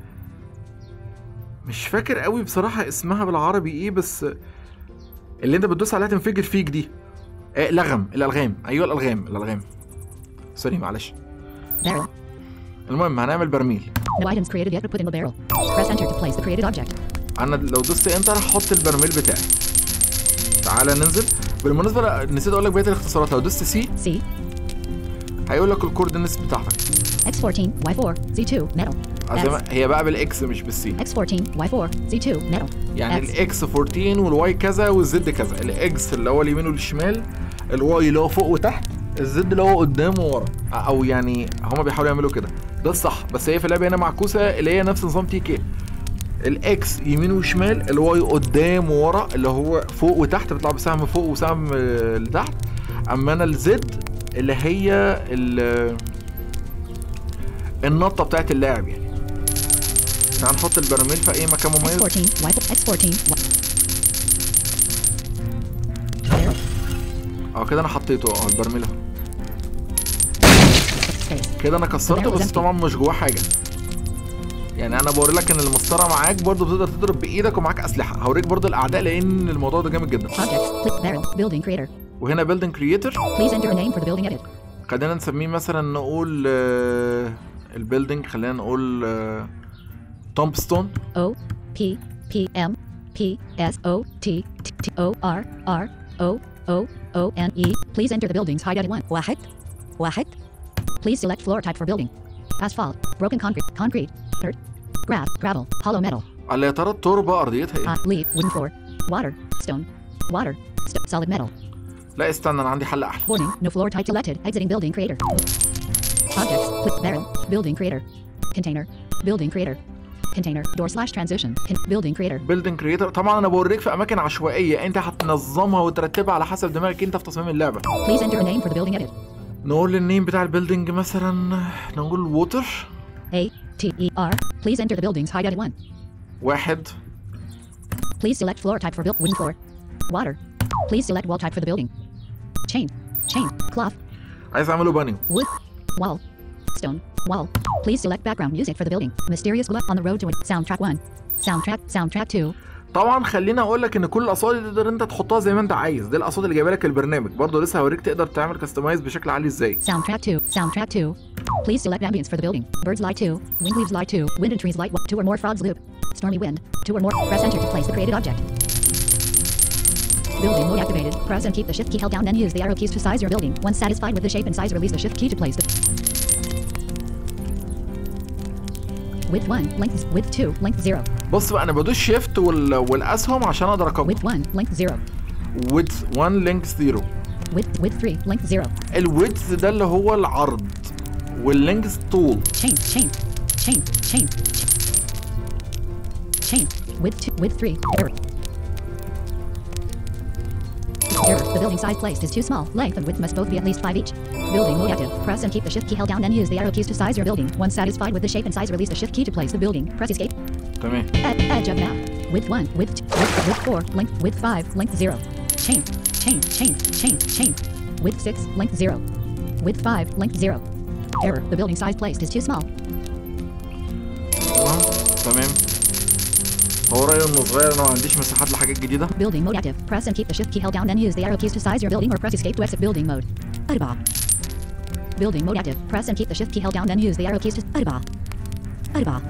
مش فاكر قوي بصراحة اسمها بالعربي ايه بس اللي انت بتدوس عليها تنفجر فيك دي آه لغم الالغام ايوه الالغام الالغام سوري معلش Barrel. المهم هنعمل برميل No items created yet but put in the barrel. Press enter to place the created object. انا لو دوست انتر هحط البرميل بتاعي تعالى ننزل بالمناسبه لا، نسيت اقول لك بقيه الاختصارات لو دوست سي C. هيقول لك الكوردينتس بتاعتك X14. Y4. Z2. Metal. زي ما- هي بقى بالاكس مش بالسي X14. Y4. Z2. Metal. يعني X. الاكس 14 والواي كذا والزد كذا الاكس اللي هو اليمين والشمال الواي اللي هو فوق وتحت الزد اللي هو قدام وورا او يعني هما بيحاولوا يعملوا كده ده الصح بس هي في اللعبه هنا معكوسه اللي هي نفس نظام تي كي الاكس يمين وشمال الواي قدام وورا اللي هو فوق وتحت بيطلع بسهم فوق وسهم آه، لتحت اما انا الزد اللي هي ال- النطه بتاعت اللاعب يعني تعال نحط البراميل في اي مكان مميز X14. Y4. X14. Y. Barrel. اه كده انا حطيته اه البرميل اهو Space. كده انا كسرته Barrel بس empty. طبعا مش جواه حاجه يعني انا بوري لك ان المسطره معاك برضه بتقدر تضرب بايدك ومعاك اسلحه هوريك برضه الاعداء لان الموضوع ده جامد جدا Objects. Click barrel. Building creator. وهنا بيلدينج كرييتور Please enter a name for the building edit. خلينا نسميه مثلا نقول آه، البيلدينج خلينا نقول آه، تومبستون O P P M P S O T T T O R R O O O N E. Please enter the building's height at one. واحد واحد. Please select floor type for building. Asphalt, broken concrete, concrete, dirt, grass, gravel, hollow metal, قال لي يا ترى التربه ارضيتها ايه؟ uh, leaf, wooden floor, water, stone, water, st- solid metal. لا استنى انا عندي حل احلى Warning, no floor type selected. Exiting building creator. Objects, click barrel, building creator, container, building creator, container, door slash transition, con- building creator. بيلدينج كرييتور طبعا انا بوريك في اماكن عشوائيه انت هتنظمها وترتبها على حسب دماغك انت في تصميم اللعبه Please enter a name for the building edit. نقول النيم بتاع البيلدينج مثلا نقول ووتر A T E R. Please enter the building's height at one. واحد Please select floor type for build wooden floor. Water. Please select wall type for the building. Chain. Chain. Cloth. عايز اعمله بانيو Wood. Wall. Stone. Wall. Please select background music for the building. Mysterious glow on the road to it. Soundtrack one. Soundtrack. Soundtrack two. طبعا خليني اقول لك ان كل الاصوات دي تقدر انت تحطها زي ما انت عايز دي الاصوات اللي جايبه لك البرنامج برضه لسه هوريك تقدر تعمل كاستمايز بشكل عالي ازاي Soundtrack two. Soundtrack two. Please select ambience for the building. Birds lie two. Wind leaves lie two. Wind and trees light one. Two or more frogs loop. Stormy wind. Two or more. Press enter to place the created object. Building mode activated. Press and keep the shift key held down, then use the arrow keys to size your building. Once satisfied with the shape and size, release the shift key to place the width one, length width two, length zero. بص بقى انا بدوس شيفت وال... والاسهم عشان اقدر اكبر Width one, length zero. width 1 length 0 Width width three, length zero. الويدث ده اللي هو العرض واللينكس طول Chain, chain, chain, chain, chain. Width two, width three. Error. Error. The building size placed is too small. Length and width must both be at least five each. Building mode active. Press and keep the shift key held down, then use the arrow keys to size your building. Once satisfied with the shape and size, release the shift key to place the building. Press escape. تمام Ed- edge of map. Width one, width two, width, width four, length, width five, length zero. Chain, chain, chain, chain, chain. Width six, length zero. Width five, length zero. Error. The building size placed is too small. تمام تمام هو رأيي انه صغير انا ما عنديش مساحات لحاجات جديده Building mode active. Press and keep the shift key held down, then use the arrow keys to size your building or press escape to exit building mode. أربعة. Building mode active. Press and keep the shift key held down, then use the arrow keys to أربعة. أربعة.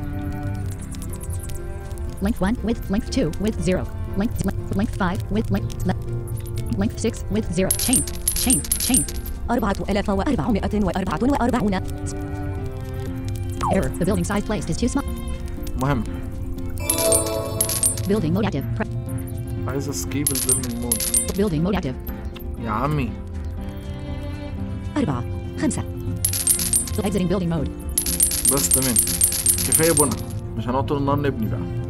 Length 1, width, length 2, width 0. Length, length, length 5, width, length, le- length 6, width 0. Chain, chain, chain. أربعة آلاف وأربعمائة وأربعة وأربعون Error. The building size placed is too small. مهم Building mode active. Pre- عايز اسكيب البيلدينج مود Building mode active. يا عمي أربعة خمسة Exiting building mode. بس تمام كفايه بنا مش هنقعد طول النهار نبني بقى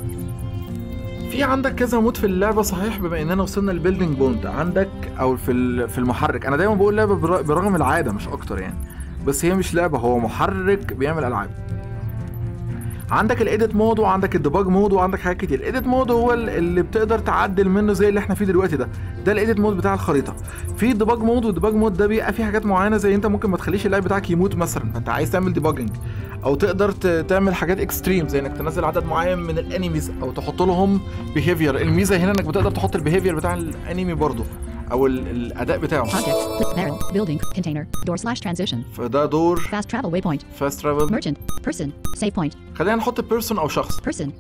في عندك كذا مود في اللعبه صحيح بما اننا وصلنا للبيلدينج بوند عندك او في ال- في المحرك انا دايما بقول لعبه بر- برغم العاده مش اكتر يعني بس هي مش لعبه هو محرك بيعمل العاب عندك الايديت مود وعندك الديباج مود وعندك حاجات كتير الايديت مود هو ال- اللي بتقدر تعدل منه زي اللي احنا فيه دلوقتي ده ده الايديت مود بتاع الخريطه في ديباج مود والديباج مود ده بيبقى فيه حاجات معينه زي انت ممكن ما تخليش اللاعب بتاعك يموت مثلا فانت عايز تعمل ديباجنج او تقدر ت- تعمل حاجات اكستريم زي انك تنزل عدد معين من الانيميز او تحط لهم بيهيفير الميزه هنا انك بتقدر تحط البيهيفير بتاع الانمي برضه او ال- الاداء بتاعه Objects. Click barrel. Building. Container. Door slash transition. فده دور Fast travel waypoint. فاست ترافل Merchant. Person. Save point. خلينا نحط بيرسون او شخص Person.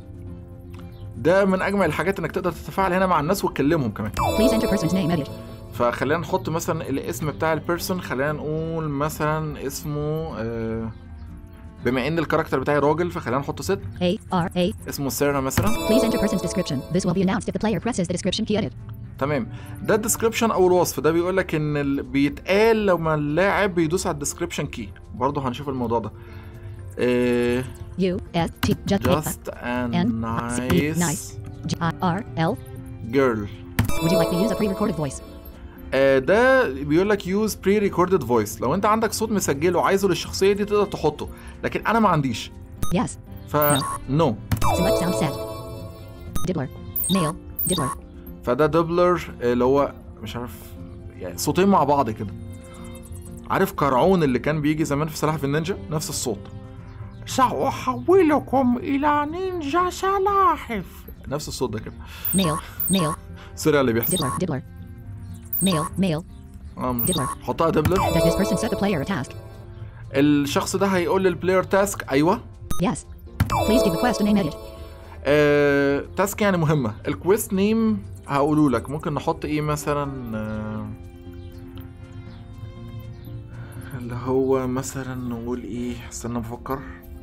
ده من اجمل الحاجات انك تقدر تتفاعل هنا مع الناس وتكلمهم كمان Please enter person's name. Edit. فخلينا نحط مثلا الاسم بتاع البيرسون خلينا نقول مثلا اسمه آه، بما ان الكاركتر بتاعي راجل فخلينا نحط ست A R A. اسمه سيرنا مثلا Please enter person's description. This will be announced if the player presses the description key. Edit. تمام ده الديسكربشن او الوصف ده بيقول لك ان ال... بيتقال لما اللاعب بيدوس على الديسكربشن كي برضه هنشوف الموضوع ده آه، U S T just just a N C E nice nice G I R L. girl Would you like to use a pre-recorded voice? آه، ده بيقول لك يوز بري ريكوردد فويس لو انت عندك صوت مسجله وعايزه للشخصيه دي تقدر تحطه لكن انا ما عنديش Yes. ف نو Select sound set. Diddler. Male. Diddler. فده دوبلر اللي هو مش عارف يعني صوتين مع بعض كده عارف كرعون اللي كان بيجي زمان في سلاحف النينجا نفس الصوت سأحولكم إلى نينجا سلاحف نفس الصوت ده كده Male. Male. سوري على اللي بيحصل Diddler. Diddler. Male. Male. اه مش- Diddler. حطها دبلر Does this person set the player a task? الشخص ده هيقول للبلاير تاسك ايوه Yes. Please give the quest a name. Edit. آه، تاسك يعني مهمة الكويست نيم هقوله لك ممكن نحط ايه مثلا آه، اللي هو مثلا نقول ايه استنى بفكر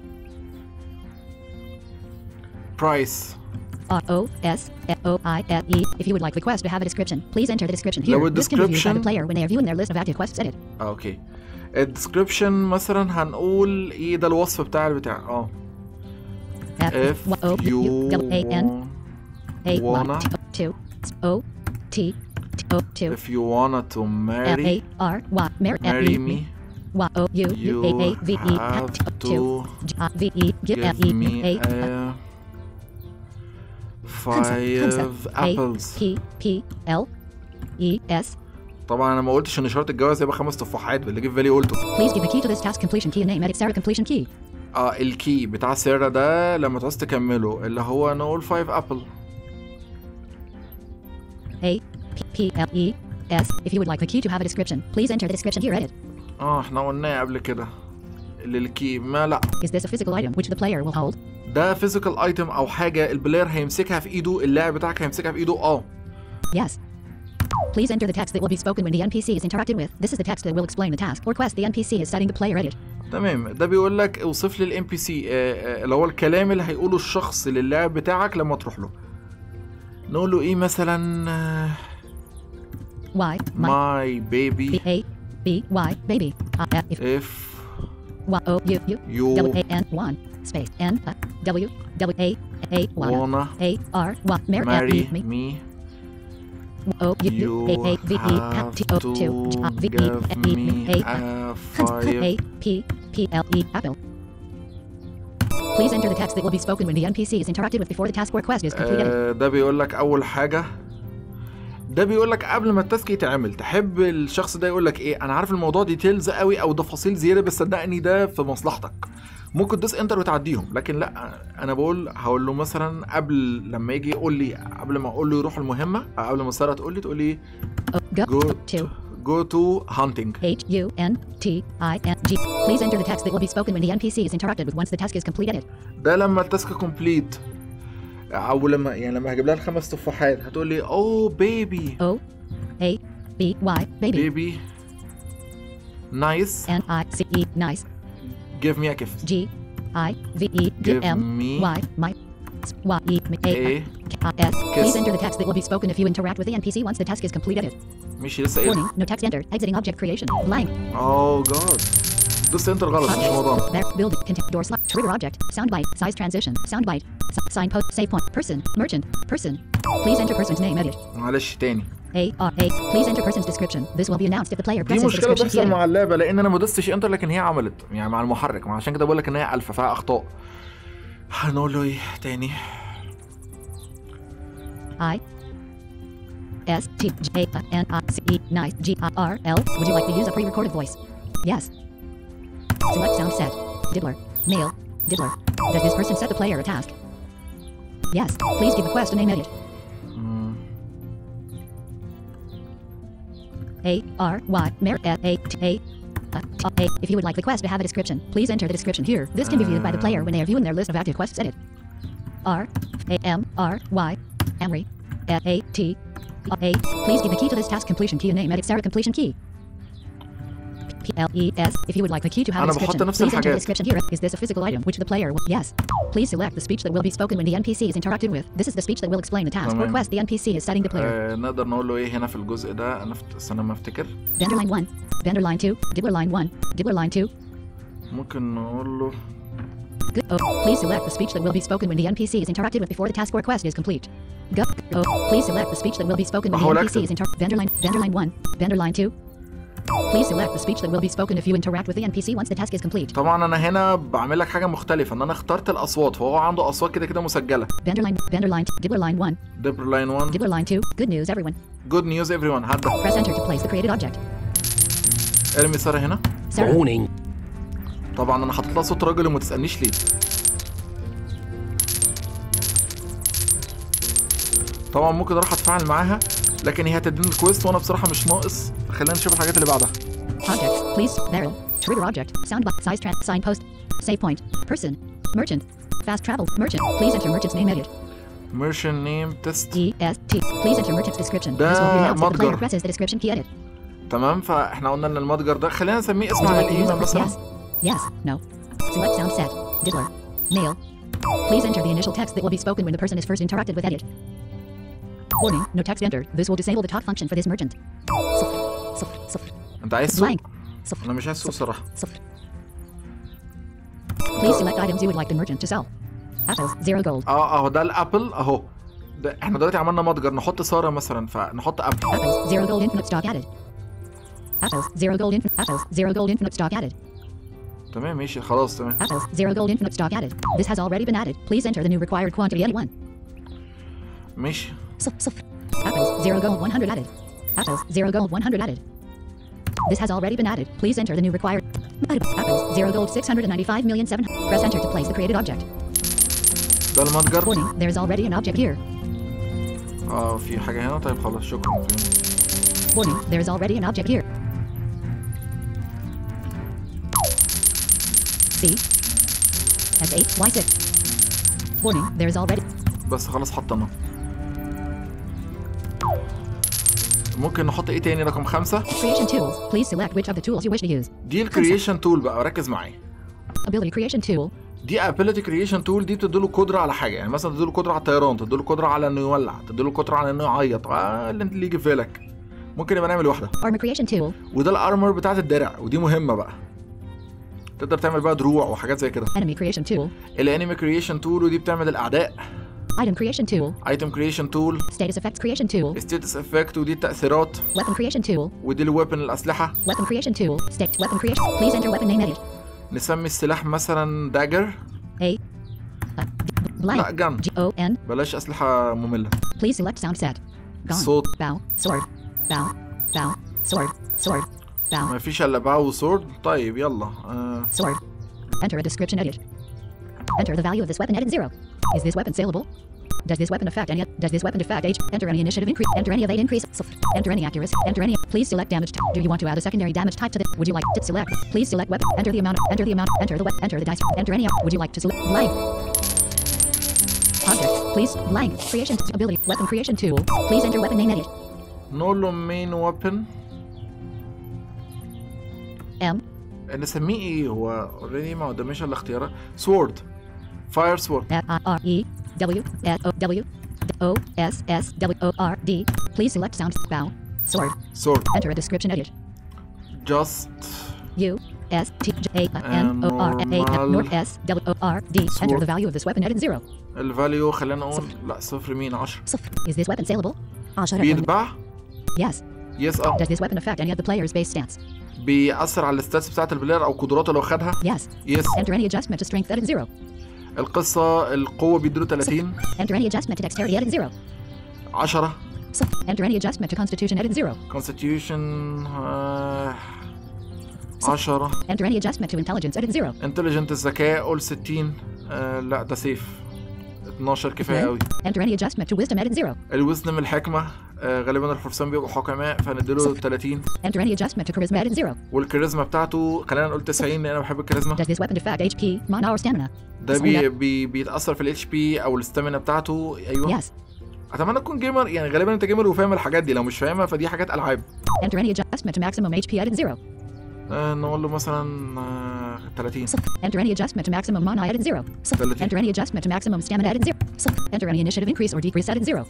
برايس R O S F O I F E. If you would like the quest to have a description, please enter the description here. لو This can be viewed by description- the player when they are viewing their list of active quests. Edit. اه اوكي الديسكريبشن مثلا هنقول ايه ده الوصف بتاع البتاع اه F if O U you W A N A Y wanna T O O T T O two if you wanna to F marry A R Y Marry marry me Y O U U A A V E have T O two to G I V E G F give E me A a five A apples P P L E S. طبعا انا ما قلتش ان شرط الجواز يبقى خمس تفاحات باللي جه في بالي قلته Please give the key to this task completion key and name. Edit Sarah completion key. اه الكي بتاع سيرا ده لما تعوز تكمله اللي هو نقول 5 ابل A P P L E S. If you would like the key to have a description, please enter the description here. Edit. اه احنا قلناه قبل كده اللي الكي ما لا Is this a physical item which the player will hold? ده فيزيكال ايتم او حاجه البلاير هيمسكها في ايده اللاعب بتاعك هيمسكها في ايده اه Yes. Please enter the text that will be spoken when the NPC is interacted with. This is the text that will explain the task or quest the NPC is setting the player edit. تمام ده بيقول لك اوصف لي الام بي سي اللي هو الكلام اللي هيقوله الشخص للاعب بتاعك لما تروح له نقول له ايه مثلا آه، Y my ماي B بيبي A B Y baby. Uh, if if Y O U U you W A N one space N uh, W W A A Y wanna A R Y Marry, marry me me O U you U A A V E have T O two G I V E give E me A a A five P P L E apple. Please enter the text that will be spoken when the NPC is interacted with before the task or quest is completed. آه، ده بيقول لك اول حاجه ده بيقول لك قبل ما التاسك يتعمل تحب الشخص ده يقول لك ايه انا عارف الموضوع ديتيلز قوي او تفاصيل زياده بس صدقني ده في مصلحتك ممكن تدوس انتر وتعديهم لكن لا انا بقول هقول له مثلا قبل لما يجي يقول لي قبل ما اقول له يروح المهمه أو قبل ما ساره تقول لي تقول لي Oh, go جو to جو تو هانتنج H U N T I N G. Please enter the text that will be spoken when the NPC is interacted with once the task is completed. ده لما التاسك كومبليت او لما يعني لما هجيب لها الخمس تفاحات هتقول لي اوه بيبي O A B Y baby بيبي نايس N I C E nice give me a gift G I V E G Give M me Y my Y E A ايه S. Please Kiss. enter the text that will be spoken if you interact with the NPC once the task is completed. ماشي لسه ايه Warning, no text entered. Exiting object creation. Blank. اوه جاد دوست انتر غلط مش موضوعنا There. Build. Contain. Door slot. Trigger object. Sound bite. Size transition. Sound bite. S- sign post. Save point. Person. Merchant. Person. Please enter person's name. Edit. معلش تاني A R A. Please enter person's description. This will be announced if the player دي presses the مشكله description key. بتحصل edit. مع اللعبه لان انا ما دوستش انتر لكن هي عملت يعني مع المحرك عشان كده بقول لك ان هي الفا فيها اخطاء هنقول له ايه تاني I S T J A N I C E nice G I R L. Would you like to use a pre-recorded voice? Yes. Select sound set. Diddler. Male. Diddler. Does this person set the player a task? Yes. Please give the quest a name edit. A R Y Mer A A T A. uh, T- A. If you would like the quest to have a description, please enter the description here. This can be viewed by the player when they are viewing their list of active quests. Edit. R A M R Y Amory A A T A. Please give the key to this task completion key a name. Edit Sarah completion key. P L E S. If you would like the key to have a أنا description, بحط نفس please enter the الحاجات. description here. Is this a physical item which the player will? Yes. Please select the speech that will be spoken when the NPC is interacted with. This is the speech that will explain the task or تمام. quest the NPC is setting the player. آه نقدر نقول له ايه هنا في الجزء ده انا فت... استنى ما افتكر Vendor line 1, vendor line 2, dibbler line 1, dibbler line 2. ممكن نقول له Good. Oh, please select the speech that will be spoken when the NPC is interacted with before the task or quest is complete. Go. Oh, please select the speech that will be spoken when the بحاول NPC is أكتب. inter. Vendor line, vendor line 1, vendor line 2. Please select the speech that will be spoken if you interact with the NPC once the task is complete. طبعا انا هنا بعمل لك حاجه مختلفه ان انا اخترت الاصوات فهو عنده اصوات كده كده مسجله Vendor line, vendor line, dibbler line 1, دبر لاين 1 dibbler line 2. Good news, everyone. جود نيوز ايفري ون هات ده Press enter to place the created object. ارمي ساره هنا Sarah. طبعا انا حاطط لها صوت راجل وما تسالنيش ليه طبعا ممكن اروح اتفاعل معاها لكن هي هتديني الكويست وانا بصراحه مش ناقص خلينا نشوف الحاجات اللي بعدها Objects, please. Barrel. Trigger object. Sound button. Size trans. Signpost. Save point. Person. Merchant. Fast travel. Merchant. Please enter merchant's name edit. ميرشن نيم تيست E S T. Please enter merchant's description. ده This will be announced if the player متجر. presses the description key edit. تمام فاحنا قلنا ان المتجر ده خلينا نسميه اسم Would you على like to use الايميل a مثلا Yes. Yes. No. Select sound set. Diddler. Male. Please enter the initial text that will be spoken when the person is first interacted with edit. Warning. No text entered. This will disable the talk function for this merchant. صفر. صفر. صفر. انت عايز سوق Blank. صفر. انا مش عايز سوق صراحه صفر. Please select items you would like the merchant to sell. Apples. Zero gold. اه اهو ده الابل اهو ده احنا دلوقتي عملنا متجر نحط ساره مثلا فنحط ابل Apples. Zero gold infinite stock added. Apples. Zero gold infinite. Apples. Zero gold infinite stock added. تمام ماشي خلاص تمام Apples. Zero gold infinite stock added. This has already been added. Please enter the new required quantity at one. ماشي صفر صفر. Apples. Zero gold 100 added. Apples. Zero gold 100 added. This has already been added. Please enter the new required. Apples. Zero gold 695 million seven. Press enter to place the created object. ده المتجر Warning. There is already an object here. اه في حاجه هنا طيب خلاص شكرا Warning. There is already an object here. C. S8. Y6. Warning. There is already. بس خلاص حطينا ممكن نحط ايه تاني رقم خمسة Creation tools. Please select which of the tools you wish to use. دي الكرييشن تول بقى ركز معايا Ability creation tool. دي ability creation tool دي بتديله قدره على حاجه يعني مثلا تديله قدره على الطيران تديله قدره على انه يولع تديله قدره على انه يعيط آه اللي انت اللي يجي في بالك ممكن يبقى نعمل واحده Armor creation tool. وده الارمر بتاعت الدرع ودي مهمه بقى تقدر تعمل بقى دروع وحاجات زي كده Enemy creation tool. الانمي كرييشن تول ودي بتعمل الاعداء Item creation tool. ايتم كرييشن تول Status effects creation tool. ستيتس افكت ودي التاثيرات Weapon creation tool. ودي الويبن الاسلحه Weapon creation tool. State weapon creation. Please enter weapon name edit. نسمي السلاح مثلا داجر A. Uh, blank. لا جن G O N. بلاش اسلحه ممله Please select sound set. Gone. صوت. Bow. Sword. Bow. Bow. Sword. Sword. Bow. ما فيش الا باو وسورد طيب يلا آه. Sword. Enter a description edit. Enter the value of this weapon edit zero. Is this weapon saleable? Does this weapon affect any? Does this weapon affect age? Enter any initiative increase. Enter any evade increase. صفر. Enter any accuracy. Enter any. Please select damage. type. Do you want to add a secondary damage type to this? Would you like to select? Please select weapon. Enter the amount. Enter the amount. Enter the weapon. Enter the dice. Enter any. Would you like to select blank? Object. Please blank. Creation ability. Weapon creation tool. Please enter weapon name edit. نقول له مين ويبن M. نسميه ايه هو اوريدي ما قداميش الا اختيارات سورد فاير سورد F I R E. W S O W O S S W O R D. Please select sound bow. Sword. sword Enter a description edit. just U S T J A N O R A M Normal North S W O R D. Enter sword. the value of this weapon at zero. الفاليو خلينا نقول لا صفر مين 10 صفر. Is this weapon saleable? عشرة بيتباع Yes. يس اه Does this weapon affect any of the player's base stats? بيأثر على الستاتس بتاعت البلاير او قدراته لو خدها Yes. يس Enter any adjustment to strength at zero. القصة القوة بيديله 30 Enter any adjustment to dexterity at zero. 10 صفر. Enter any adjustment to constitution at zero. constitution آه، 10 Enter any adjustment to intelligence at zero. intelligent الذكاء قول 60 آه لا ده سيف 12 كفاية قوي Enter any adjustment to wisdom at zero. الوزن الحكمة آه غالبا الفرسان بيبقوا حكماء فنديله 30 Enter any adjustment to charisma at zero. والكاريزما بتاعته خلينا نقول 90 لان انا بحب الكاريزما Does this weapon affect HP, mana, or stamina? ده بي بي بيتاثر في الاتش بي او الاستامينا بتاعته ايوه Yes. اتمنى تكون جيمر يعني غالبا انت جيمر وفاهم الحاجات دي لو مش فاهمها فدي حاجات العاب Enter any adjustment to maximum HP at zero. آه نقول له مثلا آه 30 صفر. Enter any adjustment to maximum mana at zero. صفر. 30. Enter any adjustment to maximum stamina at zero. صفر. Enter any initiative increase or decrease at zero.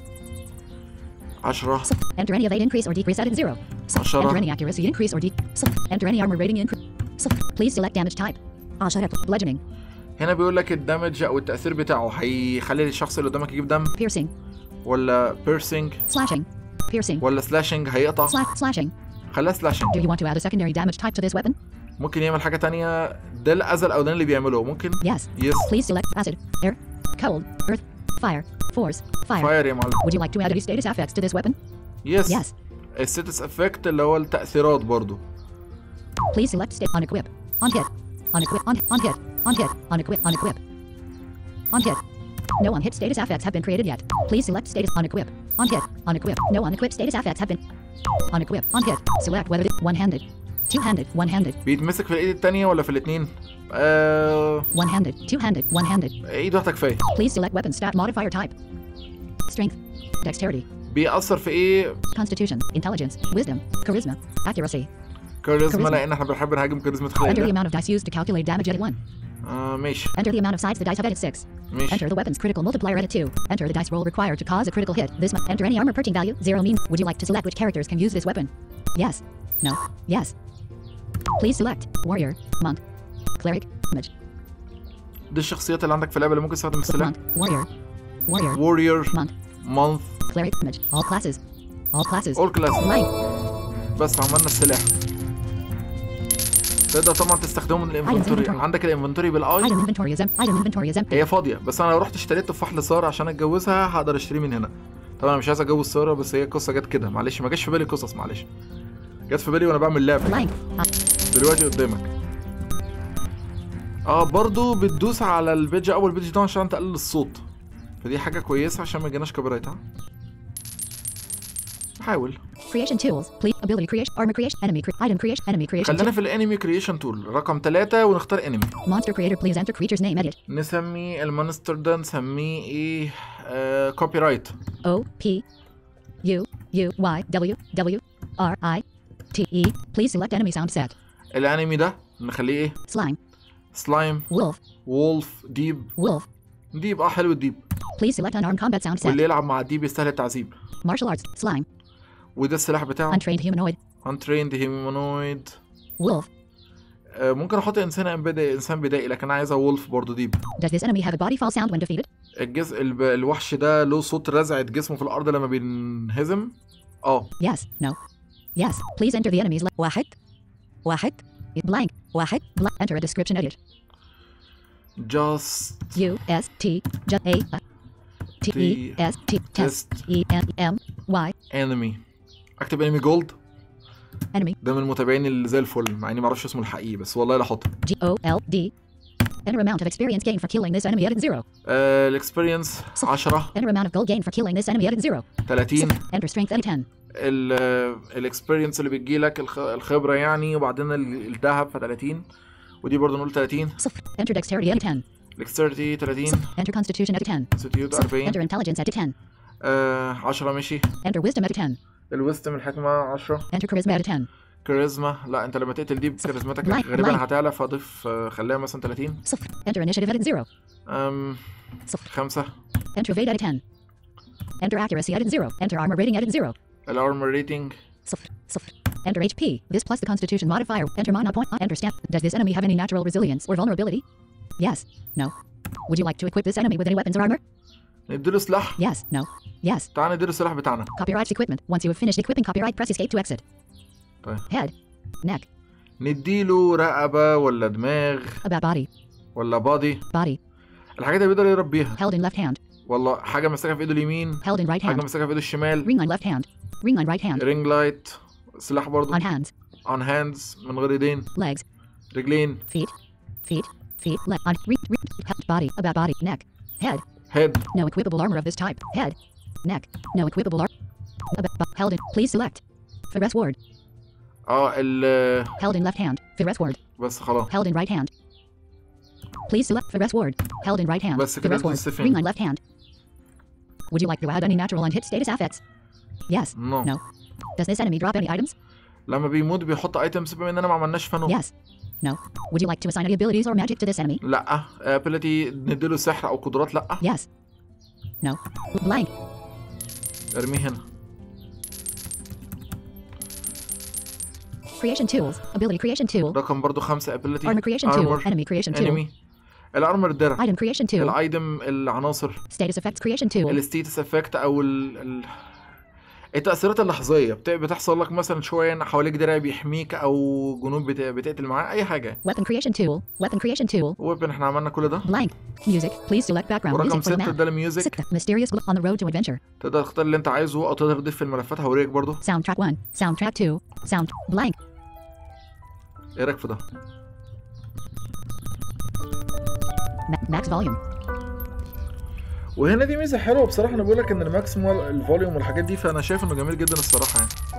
10 صفر. Enter any evade increase or decrease at zero. صفر. عشرة. Enter any accuracy increase or decrease. صفر. Enter any armor rating increase. صفر. Please select damage type. عشرة Bludgeoning. هنا بيقول لك الدمج او التاثير بتاعه هيخلي الشخص اللي قدامك يجيب دم Piercing. ولا بيرسينج Slashing. Piercing. ولا سلاشنج هيقطع Slash. Slashing. خليها سلاشنج Do you want to add a secondary damage type to this weapon? ممكن يعمل حاجه تانية ده الاذى الاولاني اللي بيعمله ممكن Yes. يس Please select acid, air, cold, earth, fire, force, fire. فاير يا معلم Would you like to add any status effects to this weapon? يس Yes. الستاتس افكت اللي هو التاثيرات برضو Please select state on equip. On hit. On equip. On, on hit. On hit. On equip. On equip. On hit. No on hit status effects have been created yet. Please select status on equip. On hit. On equip. No on equip status effects have been. On equip. On hit. Select whether it one handed. Two handed. One handed. بيتمسك في الايد التانية ولا في الاتنين آه... One handed. Two handed. One handed. ايد واحدة كفاية Please select weapon stat modifier type. Strength. Dexterity. بيأثر في ايه Constitution. Intelligence. Wisdom. Charisma. Accuracy. كاريزما Charisma. لان احنا بنحب نهاجم كاريزما Enter the خلال amount of dice used to calculate damage at 1. آه ماشي Enter the amount of sides the dice have at 6. ماشي Enter the weapon's critical multiplier at 2. Enter the dice roll required to cause a critical hit. This must enter any armor perting value. 0 means. Would you like to select which characters can use this weapon? Yes. No. Yes. Please select warrior, monk, cleric, mage, دي الشخصيات اللي عندك في اللعبة اللي ممكن تستخدم السلاح monk, warrior, warrior, وورير monk, مانث cleric, mage. All classes. All classes. اول كلاس Line. بس عملنا السلاح تقدر طبعا تستخدمه من الانفنتوري inventory. عندك الانفنتوري بالاي Item inventory is em- item inventory is empty. هي فاضيه بس انا لو رحت اشتريت تفاح لساره عشان اتجوزها هقدر اشتريه من هنا طبعا انا مش عايز اتجوز ساره بس هي القصه جت كده معلش ما جاش في بالي قصص معلش جت في بالي وانا بعمل لعبه Line. Uh, دلوقتي قدامك اه برضو بتدوس على البيج اول بيج ده عشان تقلل الصوت فدي حاجه كويسه عشان ما يجيناش كوبي رايت ها حاول creation tools. Please ability creation, armor creation, enemy cre- item creation, enemy creation. خلينا tool. في الانمي كرييشن تول رقم ثلاثة ونختار انمي Monster creator. Please enter creature's name. Edit. نسمي المونستر ده نسميه ايه آه كوبي رايت O P U U Y W W R I T E. Please select enemy sound set. الانمي ده نخليه ايه Slime. سلايم Wolf. وولف ديب Wolf. ديب اه حلو الديب Please select unarmed combat sound set. واللي يلعب مع الديب يستاهل التعذيب Martial arts. Slime. وده السلاح بتاعه Untrained humanoid. untrained humanoid Wolf. آه ممكن احط انسان بدائي انسان بدائي لكن انا عايزها وولف برضه ديب Does this enemy have a body fall sound when defeated? الجزء الب... الوحش ده له صوت رزعة جسمه في الارض لما بينهزم اه Yes. No. Yes. Please enter the enemy's le- واحد واحد blank. واحد Bl- enter a description edit. just U S T J A T E S T test test E N M Y enemy اكتب انمي جولد enemy ده من المتابعين اللي زي الفل مع اني ما اعرفش اسمه الحقيقي بس والله لا احطه G O L D. Enter amount of experience gained for killing this enemy at zero. آه الاكسبيرينس 10 Enter amount of gold gained for killing this enemy at zero. 30 Enter strength at 10. الاكسبيرينس اللي بتجيلك الخ- الخبره يعني وبعدين ال- الذهب ف 30 ودي برضه نقول 30 صفر. Enter dexterity at 10. الاكسترتي 30 صفر. Enter constitution at 10. ستيوت صفر. 40 Enter intelligence at 10. آه 10 ماشي Enter wisdom at 10. الويستم الحكمه 10 Enter charisma at 10. كاريزما لا انت لما تقتل دي بكاريزمتك لايك- غالبا لايك. هتعلى فاضيف آه، خليها مثلا 30 صفر enter initiative at 0 أم صفر خمسة enter evade at 10 enter accuracy at 0 enter armor rating at 0 الارمر ريتنج صفر صفر enter HP this plus the constitution modifier enter mana point enter stat does this enemy have any natural resilience or vulnerability yes no would you like to equip this enemy with any weapons or armor نديله سلاح yes no yes تعال نديله السلاح بتاعنا copyright equipment once you have finished equipping copyright press escape to exit طيب head neck نديله رقبة ولا دماغ about body ولا بادي body الحاجات اللي بيقدر يضرب بيها held in left hand والله حاجة ماسكها في ايده اليمين held in right حاجة hand ماسكها في ايده الشمال ring on left hand ring on right hand رينج لايت سلاح برضو on hands on hands من غير ايدين legs رجلين feet feet feet leg on re, re, he- body about body neck head هيد no equipable armor of this type head neck no equipable armor held in please select Fidesz ward اه ال held in left hand Fidesz ward بس خلاص held in right hand please select Fidesz ward held in right hand بس كده Fidesz ward تدوس فين؟ ring on left hand would you like to add any natural and hit status affects yes نو no does this enemy drop any items لما بيموت بيحط ايتمز بما اننا ما عملناش فانو yes no would you like to assign any abilities or magic to this enemy لا ابيلتي نديله سحر او قدرات لا yes no blank ارميه هنا creation tools ability creation tool رقم برضو خمسة ابيلتي armor creation tool enemy creation tool انمي الارمر درع item creation tool الايتم العناصر status effects creation tool الستيتس افكت او ال... ال... التأثيرات اللحظية بت... بتحصل لك مثلا شوية ان حواليك درع بيحميك او جنود بت... بتقتل معاه اي حاجة weapon creation tool weapon creation tool ويبن احنا عملنا كل ده blank music please select background ورقم music for the ستة map ده الميوزك ستة mysterious gl- on the road to adventure تقدر تختار اللي انت عايزه او تقدر تضيف في الملفات هوريك برضو soundtrack 1 soundtrack 2 sound blank ايه رايك في ده ma- max volume وهنا دي ميزه حلوه بصراحه انا بقول لك ان الماكسيمال الفوليوم والحاجات دي فانا شايف انه جميل جدا الصراحه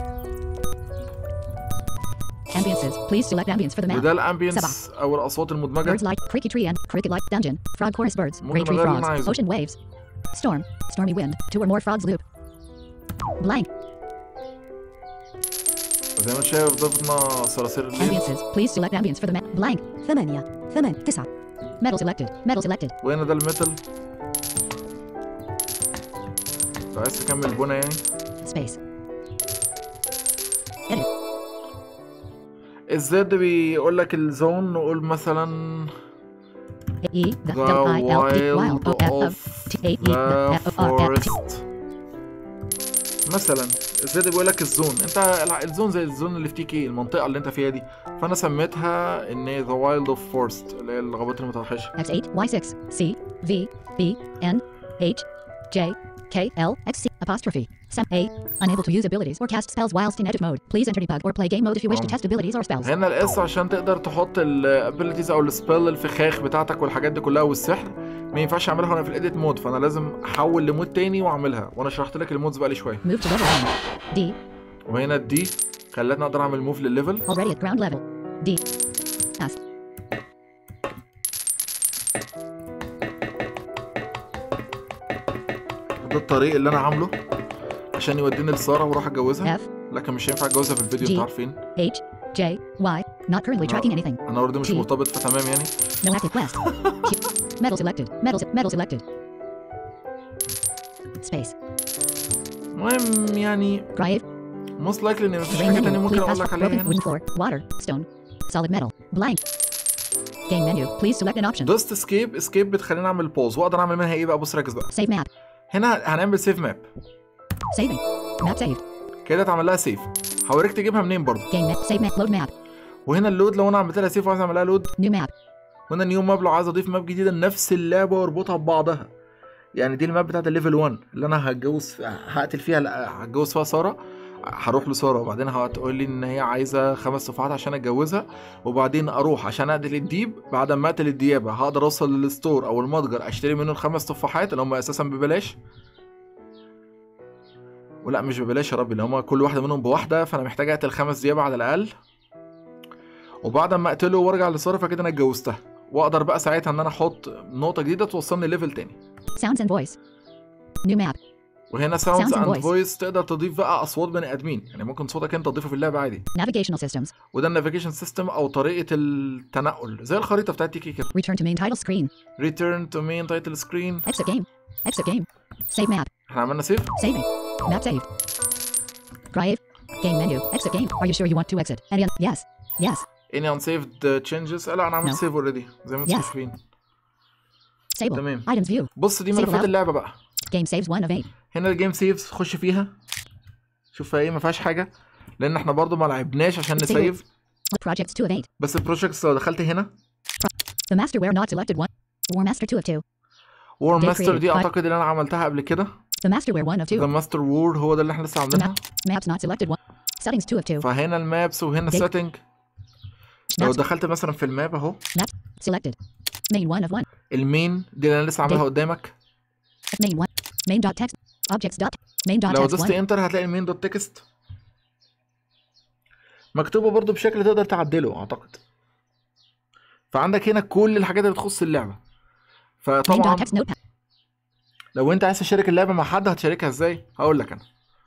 يعني ambiances please select ambience for the map وده الامبينس او الاصوات المدمجه birds like creaky tree and cricket like dungeon frog chorus birds ممكن gray tree أغير اللي أنا frogs عايزه. ocean waves storm stormy wind two or more frogs loop blank زي ما انت شايف ضفنا صراصير الليل ambiances please select ambience for the map blank ثمانية ثمان تسعة metal selected metal selected وهنا ده الميتال لو عايز تكمل بنا يعني space edit الزد بيقول لك الزون نقول مثلا E the the W I L D wild wild O F of of T A E the the F O R F T forest مثلا الزد بيقول لك الزون انت الع- الزون زي الزون اللي في تي كي المنطقه اللي انت فيها دي فانا سميتها ان ذا وايلد اوف فورست اللي هي الغابات المتوحشه X8 Y6 C V B N H J K L X C apostrophe Sem A unable to use abilities or cast spells whilst in edit mode. Please enter debug or play game mode if you wish to Um. test abilities or spells. هنا الاس عشان تقدر تحط الابيلتيز او السبيل الفخاخ بتاعتك والحاجات دي كلها والسحر ما ينفعش اعملها وانا في الايديت مود فانا لازم احول لمود تاني واعملها وانا شرحت لك المودز بقى لي شويه Move to level 1. D وهنا الدي خلتني اقدر اعمل موف للليفل already at ground level. D S ده الطريق اللي انا عامله عشان يوديني لساره واروح اتجوزها F لكن مش هينفع اتجوزها في الفيديو G. انتوا عارفين H J Y not currently tracking anything. انا اوريدي مش T. مرتبط فتمام يعني No active quest. Q. Metal selected. Metal se- metal selected. Space. المهم يعني Grave. موست لايكلي ان مفيش Terrain حاجه menu. تانية ممكن Please اقول pass لك عليها broken هنا wooden floor. Water. Stone. Solid metal. Blank. Game menu. Please select an option. دوست اسكيب اسكيب بتخليني اعمل بوز واقدر اعمل منها ايه بقى بص ركز بقى Save map. هنا هنعمل سيف ماب Saving. Map saved. كده اتعمل لها سيف هوريك تجيبها منين برضه Game map. Save map. Load map. وهنا اللود لو انا عملت لها سيف وعايز اعمل لها لود New map. وهنا نيو ماب لو عايز اضيف ماب جديده لنفس اللعبه واربطها ببعضها يعني دي الماب بتاعت الليفل 1 اللي انا هتجوز فيها- هقتل فيها لا، هتجوز فيها ساره هروح لساره وبعدين هتقول لي ان هي عايزه خمس صفحات عشان اتجوزها وبعدين اروح عشان اقتل الديب بعد ما اقتل الديابه هقدر اوصل للستور او المتجر اشتري منه الخمس تفاحات اللي هم اساسا ببلاش ولا مش ببلاش يا ربي اللي هم كل واحده منهم بواحده فانا محتاج اقتل خمس ديابه على الاقل وبعد ما اقتله وارجع لساره فكده انا اتجوزتها واقدر بقى ساعتها ان انا احط نقطه جديده توصلني ليفل تاني Sounds and voice. New map. وهنا ساوندز Sounds and اند voice. فويس تقدر تضيف بقى اصوات بني ادمين يعني ممكن صوتك انت تضيفه في اللعبه عادي Navigational systems. وده النافيجيشن سيستم او طريقه التنقل زي الخريطه بتاعت تيكي كده Return to main title screen. ريتيرن تو مين تايتل سكرين Exit game. Exit game. Save map. احنا عملنا سيف Saving. Map saved. Drive. Game menu. Exit game. Are you sure you want to exit? Any un- yes. Yes. اني ان سيفد تشينجز لا انا عملت No. سيف اوريدي زي ما انتم Yes. شايفين Sable. تمام. Items view. بص دي Save ملفات allowed. اللعبه بقى Game saves one of eight. هنا الجيم سيفز خش فيها شوف فيها ايه ما فيهاش حاجه لان احنا برضو ما لعبناش عشان نسيف Projects two of eight. بس البروجكتس لو دخلت هنا The masterware not selected one. War master two of two. وور They ماستر دي created five- اعتقد اللي انا عملتها قبل كده The masterware one of ذا two. ماستر وور هو ده اللي احنا لسه The عاملينها map. Maps not selected one. Settings two of two. فهنا المابس وهنا They- السيتنج لو Maps دخلت مثلا في الماب اهو map selected. Main one of one. المين دي اللي انا لسه عاملها They- قدامك Main one. Main dot text. Objects dot. Main dot لو text دوست one. انتر هتلاقي المين دوت تكست مكتوبه برضو بشكل تقدر تعدله اعتقد فعندك هنا كل الحاجات اللي تخص اللعبه Main فطبعا dot text notepad. لو انت عايز تشارك اللعبه مع حد هتشاركها ازاي هقول لك انا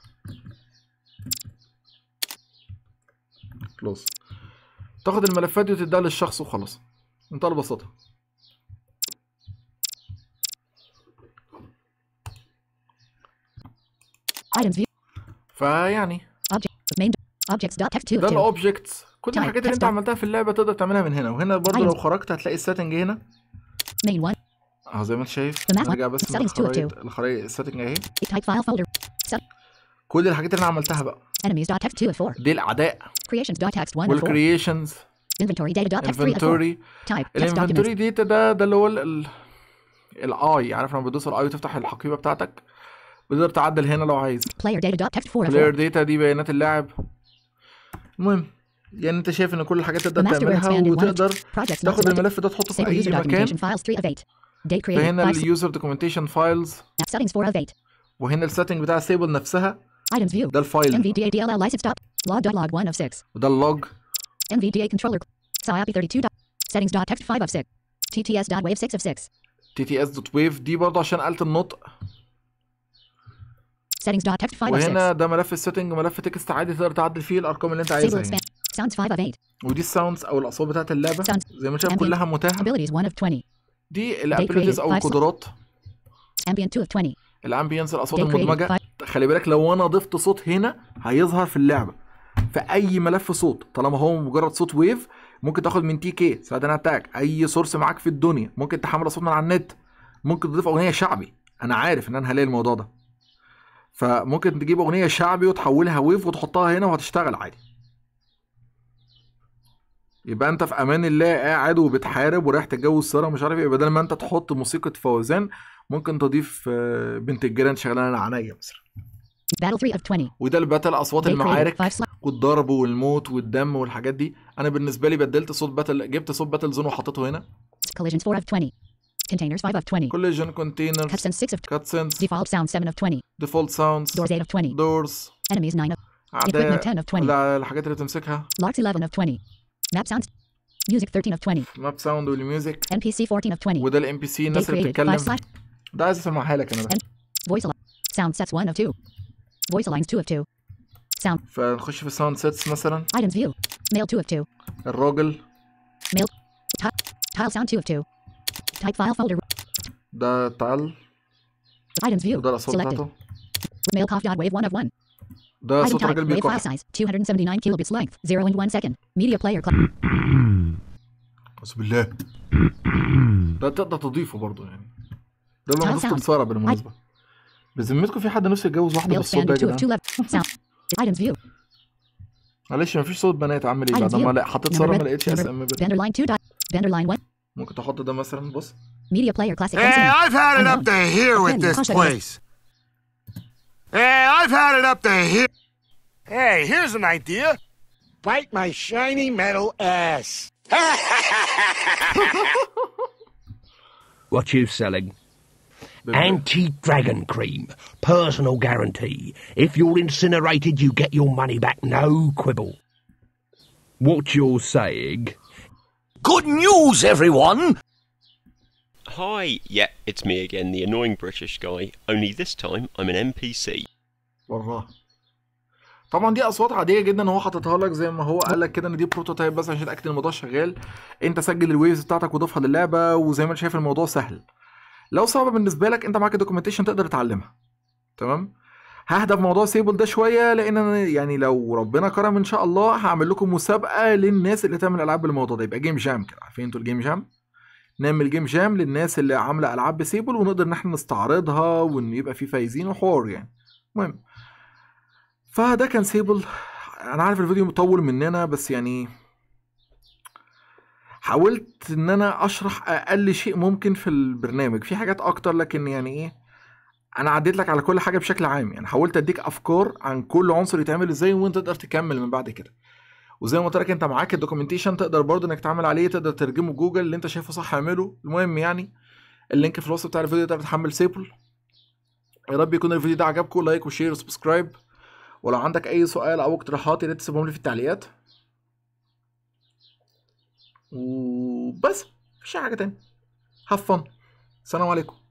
كلوز تاخد الملفات دي وتديها للشخص وخلاص منتهى البساطه Items view. فيعني Object. Main. Objects dot text two ده of two. الاوبجكتس كل Type الحاجات اللي انت text. عملتها في اللعبه تقدر تعملها من هنا وهنا برضو لو Items. خرجت هتلاقي السيتنج هنا Main one. اهو زي ما انت شايف The map نرجع one. بس Settings two of للخرائط الخرائط السيتنج اهي Type file folder. Set. كل الحاجات اللي انا عملتها بقى Enemies dot text two of four. دي الاعداء Creations dot text one of four. والكرييشنز Inventory data dot text three of four. انفنتوري Type text الانفنتوري documents. دي ده ده اللي هو ال- الاي عارف لما بتدوس الاي وتفتح الحقيبه بتاعتك بتقدر تعدل هنا لو عايز Player data dot text four of بلاير four. داتا دي بيانات اللاعب المهم يعني انت شايف ان كل الحاجات The تقدر masterware تعملها expanded one of وتقدر projects not تاخد selected. الملف ده تحطه في Save اي user مكان documentation files three of eight. Date created فهنا five. اليوزر دوكيومنتيشن فايلز Settings four of eight. وهنا السيتنج بتاع سيبل نفسها Items view. ده الفايل NVDA DLL license dot log dot log one of six. وده اللوج NVDA controller. SIAPI 32 dot. Settings dot text five of six. TTS dot wave six of six. تي تي اس دوت ويف دي برضه عشان آلة النطق Settings dot text five of وهنا six. ده ملف السيتنج ملف تكست عادي تقدر تعدل فيه الارقام اللي انت عايزها Stable يعني. expand. Sounds five of eight. ودي الساوندز او الاصوات بتاعت اللعبه Sounds. زي ما انت شايف Ambient. كلها متاحه Abilities one of twenty. دي الابيلتيز او created five القدرات Ambient two of twenty. الامبيانس الاصوات Date created المدمجه five. خلي بالك لو انا ضفت صوت هنا هيظهر في اللعبه في اي ملف صوت طالما هو مجرد صوت ويف ممكن تاخد من تي كي ساعدنا اتاك اي سورس معاك في الدنيا ممكن تحمل صوت من على النت ممكن تضيف اغنيه شعبي انا عارف ان انا هلاقي الموضوع ده فممكن تجيب اغنيه شعبي وتحولها ويف وتحطها هنا وهتشتغل عادي يبقى انت في امان الله قاعد وبتحارب ورايح تتجوز ساره مش عارف ايه بدل ما انت تحط موسيقى فوزان ممكن تضيف آه، بنت الجيران شغاله عينيا مثلا Battle three of twenty. وده الباتل اصوات Date created المعارك five slot. والضرب والموت والدم والحاجات دي انا بالنسبه لي بدلت صوت باتل جبت صوت باتل زون وحطيته هنا Collisions four of twenty. Containers five of twenty. كوليجن كونتينرز Cutscenes six of كاتسنس default sound seven of twenty. ديفولت ساوندز Doors eight of twenty. دورز Enemies nine of equipment اعداء ten of twenty. لا الحاجات اللي تمسكها Locks eleven of twenty. Map sounds. Music thirteen of twenty. ماب ساوند والميوزك NPC fourteen of twenty. وده الام بي سي Date الناس اللي created five بتتكلم slash. ده عايز اسمعها لك انا ده Voice al- sound sets one of two. Voice aligns two of two. Sound فنخش في الساوند سيتس مثلا items view. Male two of two. الراجل Male ti- tile sound two of two. Type file folder. ده تعال Items view. وده الاصوات Selected. بتاعته Male cough dot wave one of one. ده Item صوت type. راجل Wave file بيكح size. 279 kilobits length. 0.1 second. Media player clock. بس بالله ده تقدر تضيفه برضه يعني ده اللي انا Child ضفته sound. بساره بالمناسبه بذمتكم في حد نفسه يتجوز واحده Male بالصوت span ده يا two of two جدعان left. Sound. Items view. معلش مفيش صوت بنات اعمل ايه Items بعد ما view. لا حطيت Number ساره ما red. لقيتش اس Number. ام Vendor line two dot. Vendor line one. ممكن تحط ده مثلا بص Media player classic. Hey, consonant. I've had it up to here with Again, this caution. place. Hey, I've had it up to here. Hey, here's an idea. Bite my shiny metal ass. What you selling? Anti-dragon cream. Personal guarantee. If you're incinerated, you get your money back, no quibble. What you're saying? Good news, everyone! hi. Yeah, it's me again, the annoying British guy. Only this time I'm an NPC. والله طبعا دي اصوات عاديه جدا هو حاططها لك زي ما هو قال لك كده ان دي بروتوتايب بس عشان تتاكد ان الموضوع شغال انت سجل الويفز بتاعتك وضيفها للعبه وزي ما انت شايف الموضوع سهل لو صعب بالنسبه لك انت معاك الدوكيومنتيشن تقدر تتعلمها تمام ههدف موضوع سيبل ده شويه لان انا يعني لو ربنا كرم ان شاء الله هعمل لكم مسابقه للناس اللي تعمل العاب بالموضوع ده يبقى جيم جام كده عارفين انتوا الجيم جام نعمل جيم جام للناس اللي عامله العاب بسيبل ونقدر ان احنا نستعرضها وان يبقى في فايزين وحوار يعني المهم فده كان سيبل انا عارف الفيديو مطول مننا بس يعني حاولت ان انا اشرح اقل شيء ممكن في البرنامج في حاجات اكتر لكن يعني ايه انا عديت لك على كل حاجه بشكل عام يعني حاولت اديك افكار عن كل عنصر يتعمل ازاي وانت تقدر تكمل من بعد كده وزي ما قلت لك انت معاك الدوكيومنتيشن تقدر برضه انك تعمل عليه تقدر ترجمه جوجل اللي انت شايفه صح اعمله المهم يعني اللينك في الوصف بتاع الفيديو تقدر تحمل سيبل يا رب يكون الفيديو ده عجبكم لايك وشير وسبسكرايب ولو عندك اي سؤال او اقتراحات يا ريت تسيبهم لي في التعليقات وبس مفيش أي حاجه تاني هاف فن السلام عليكم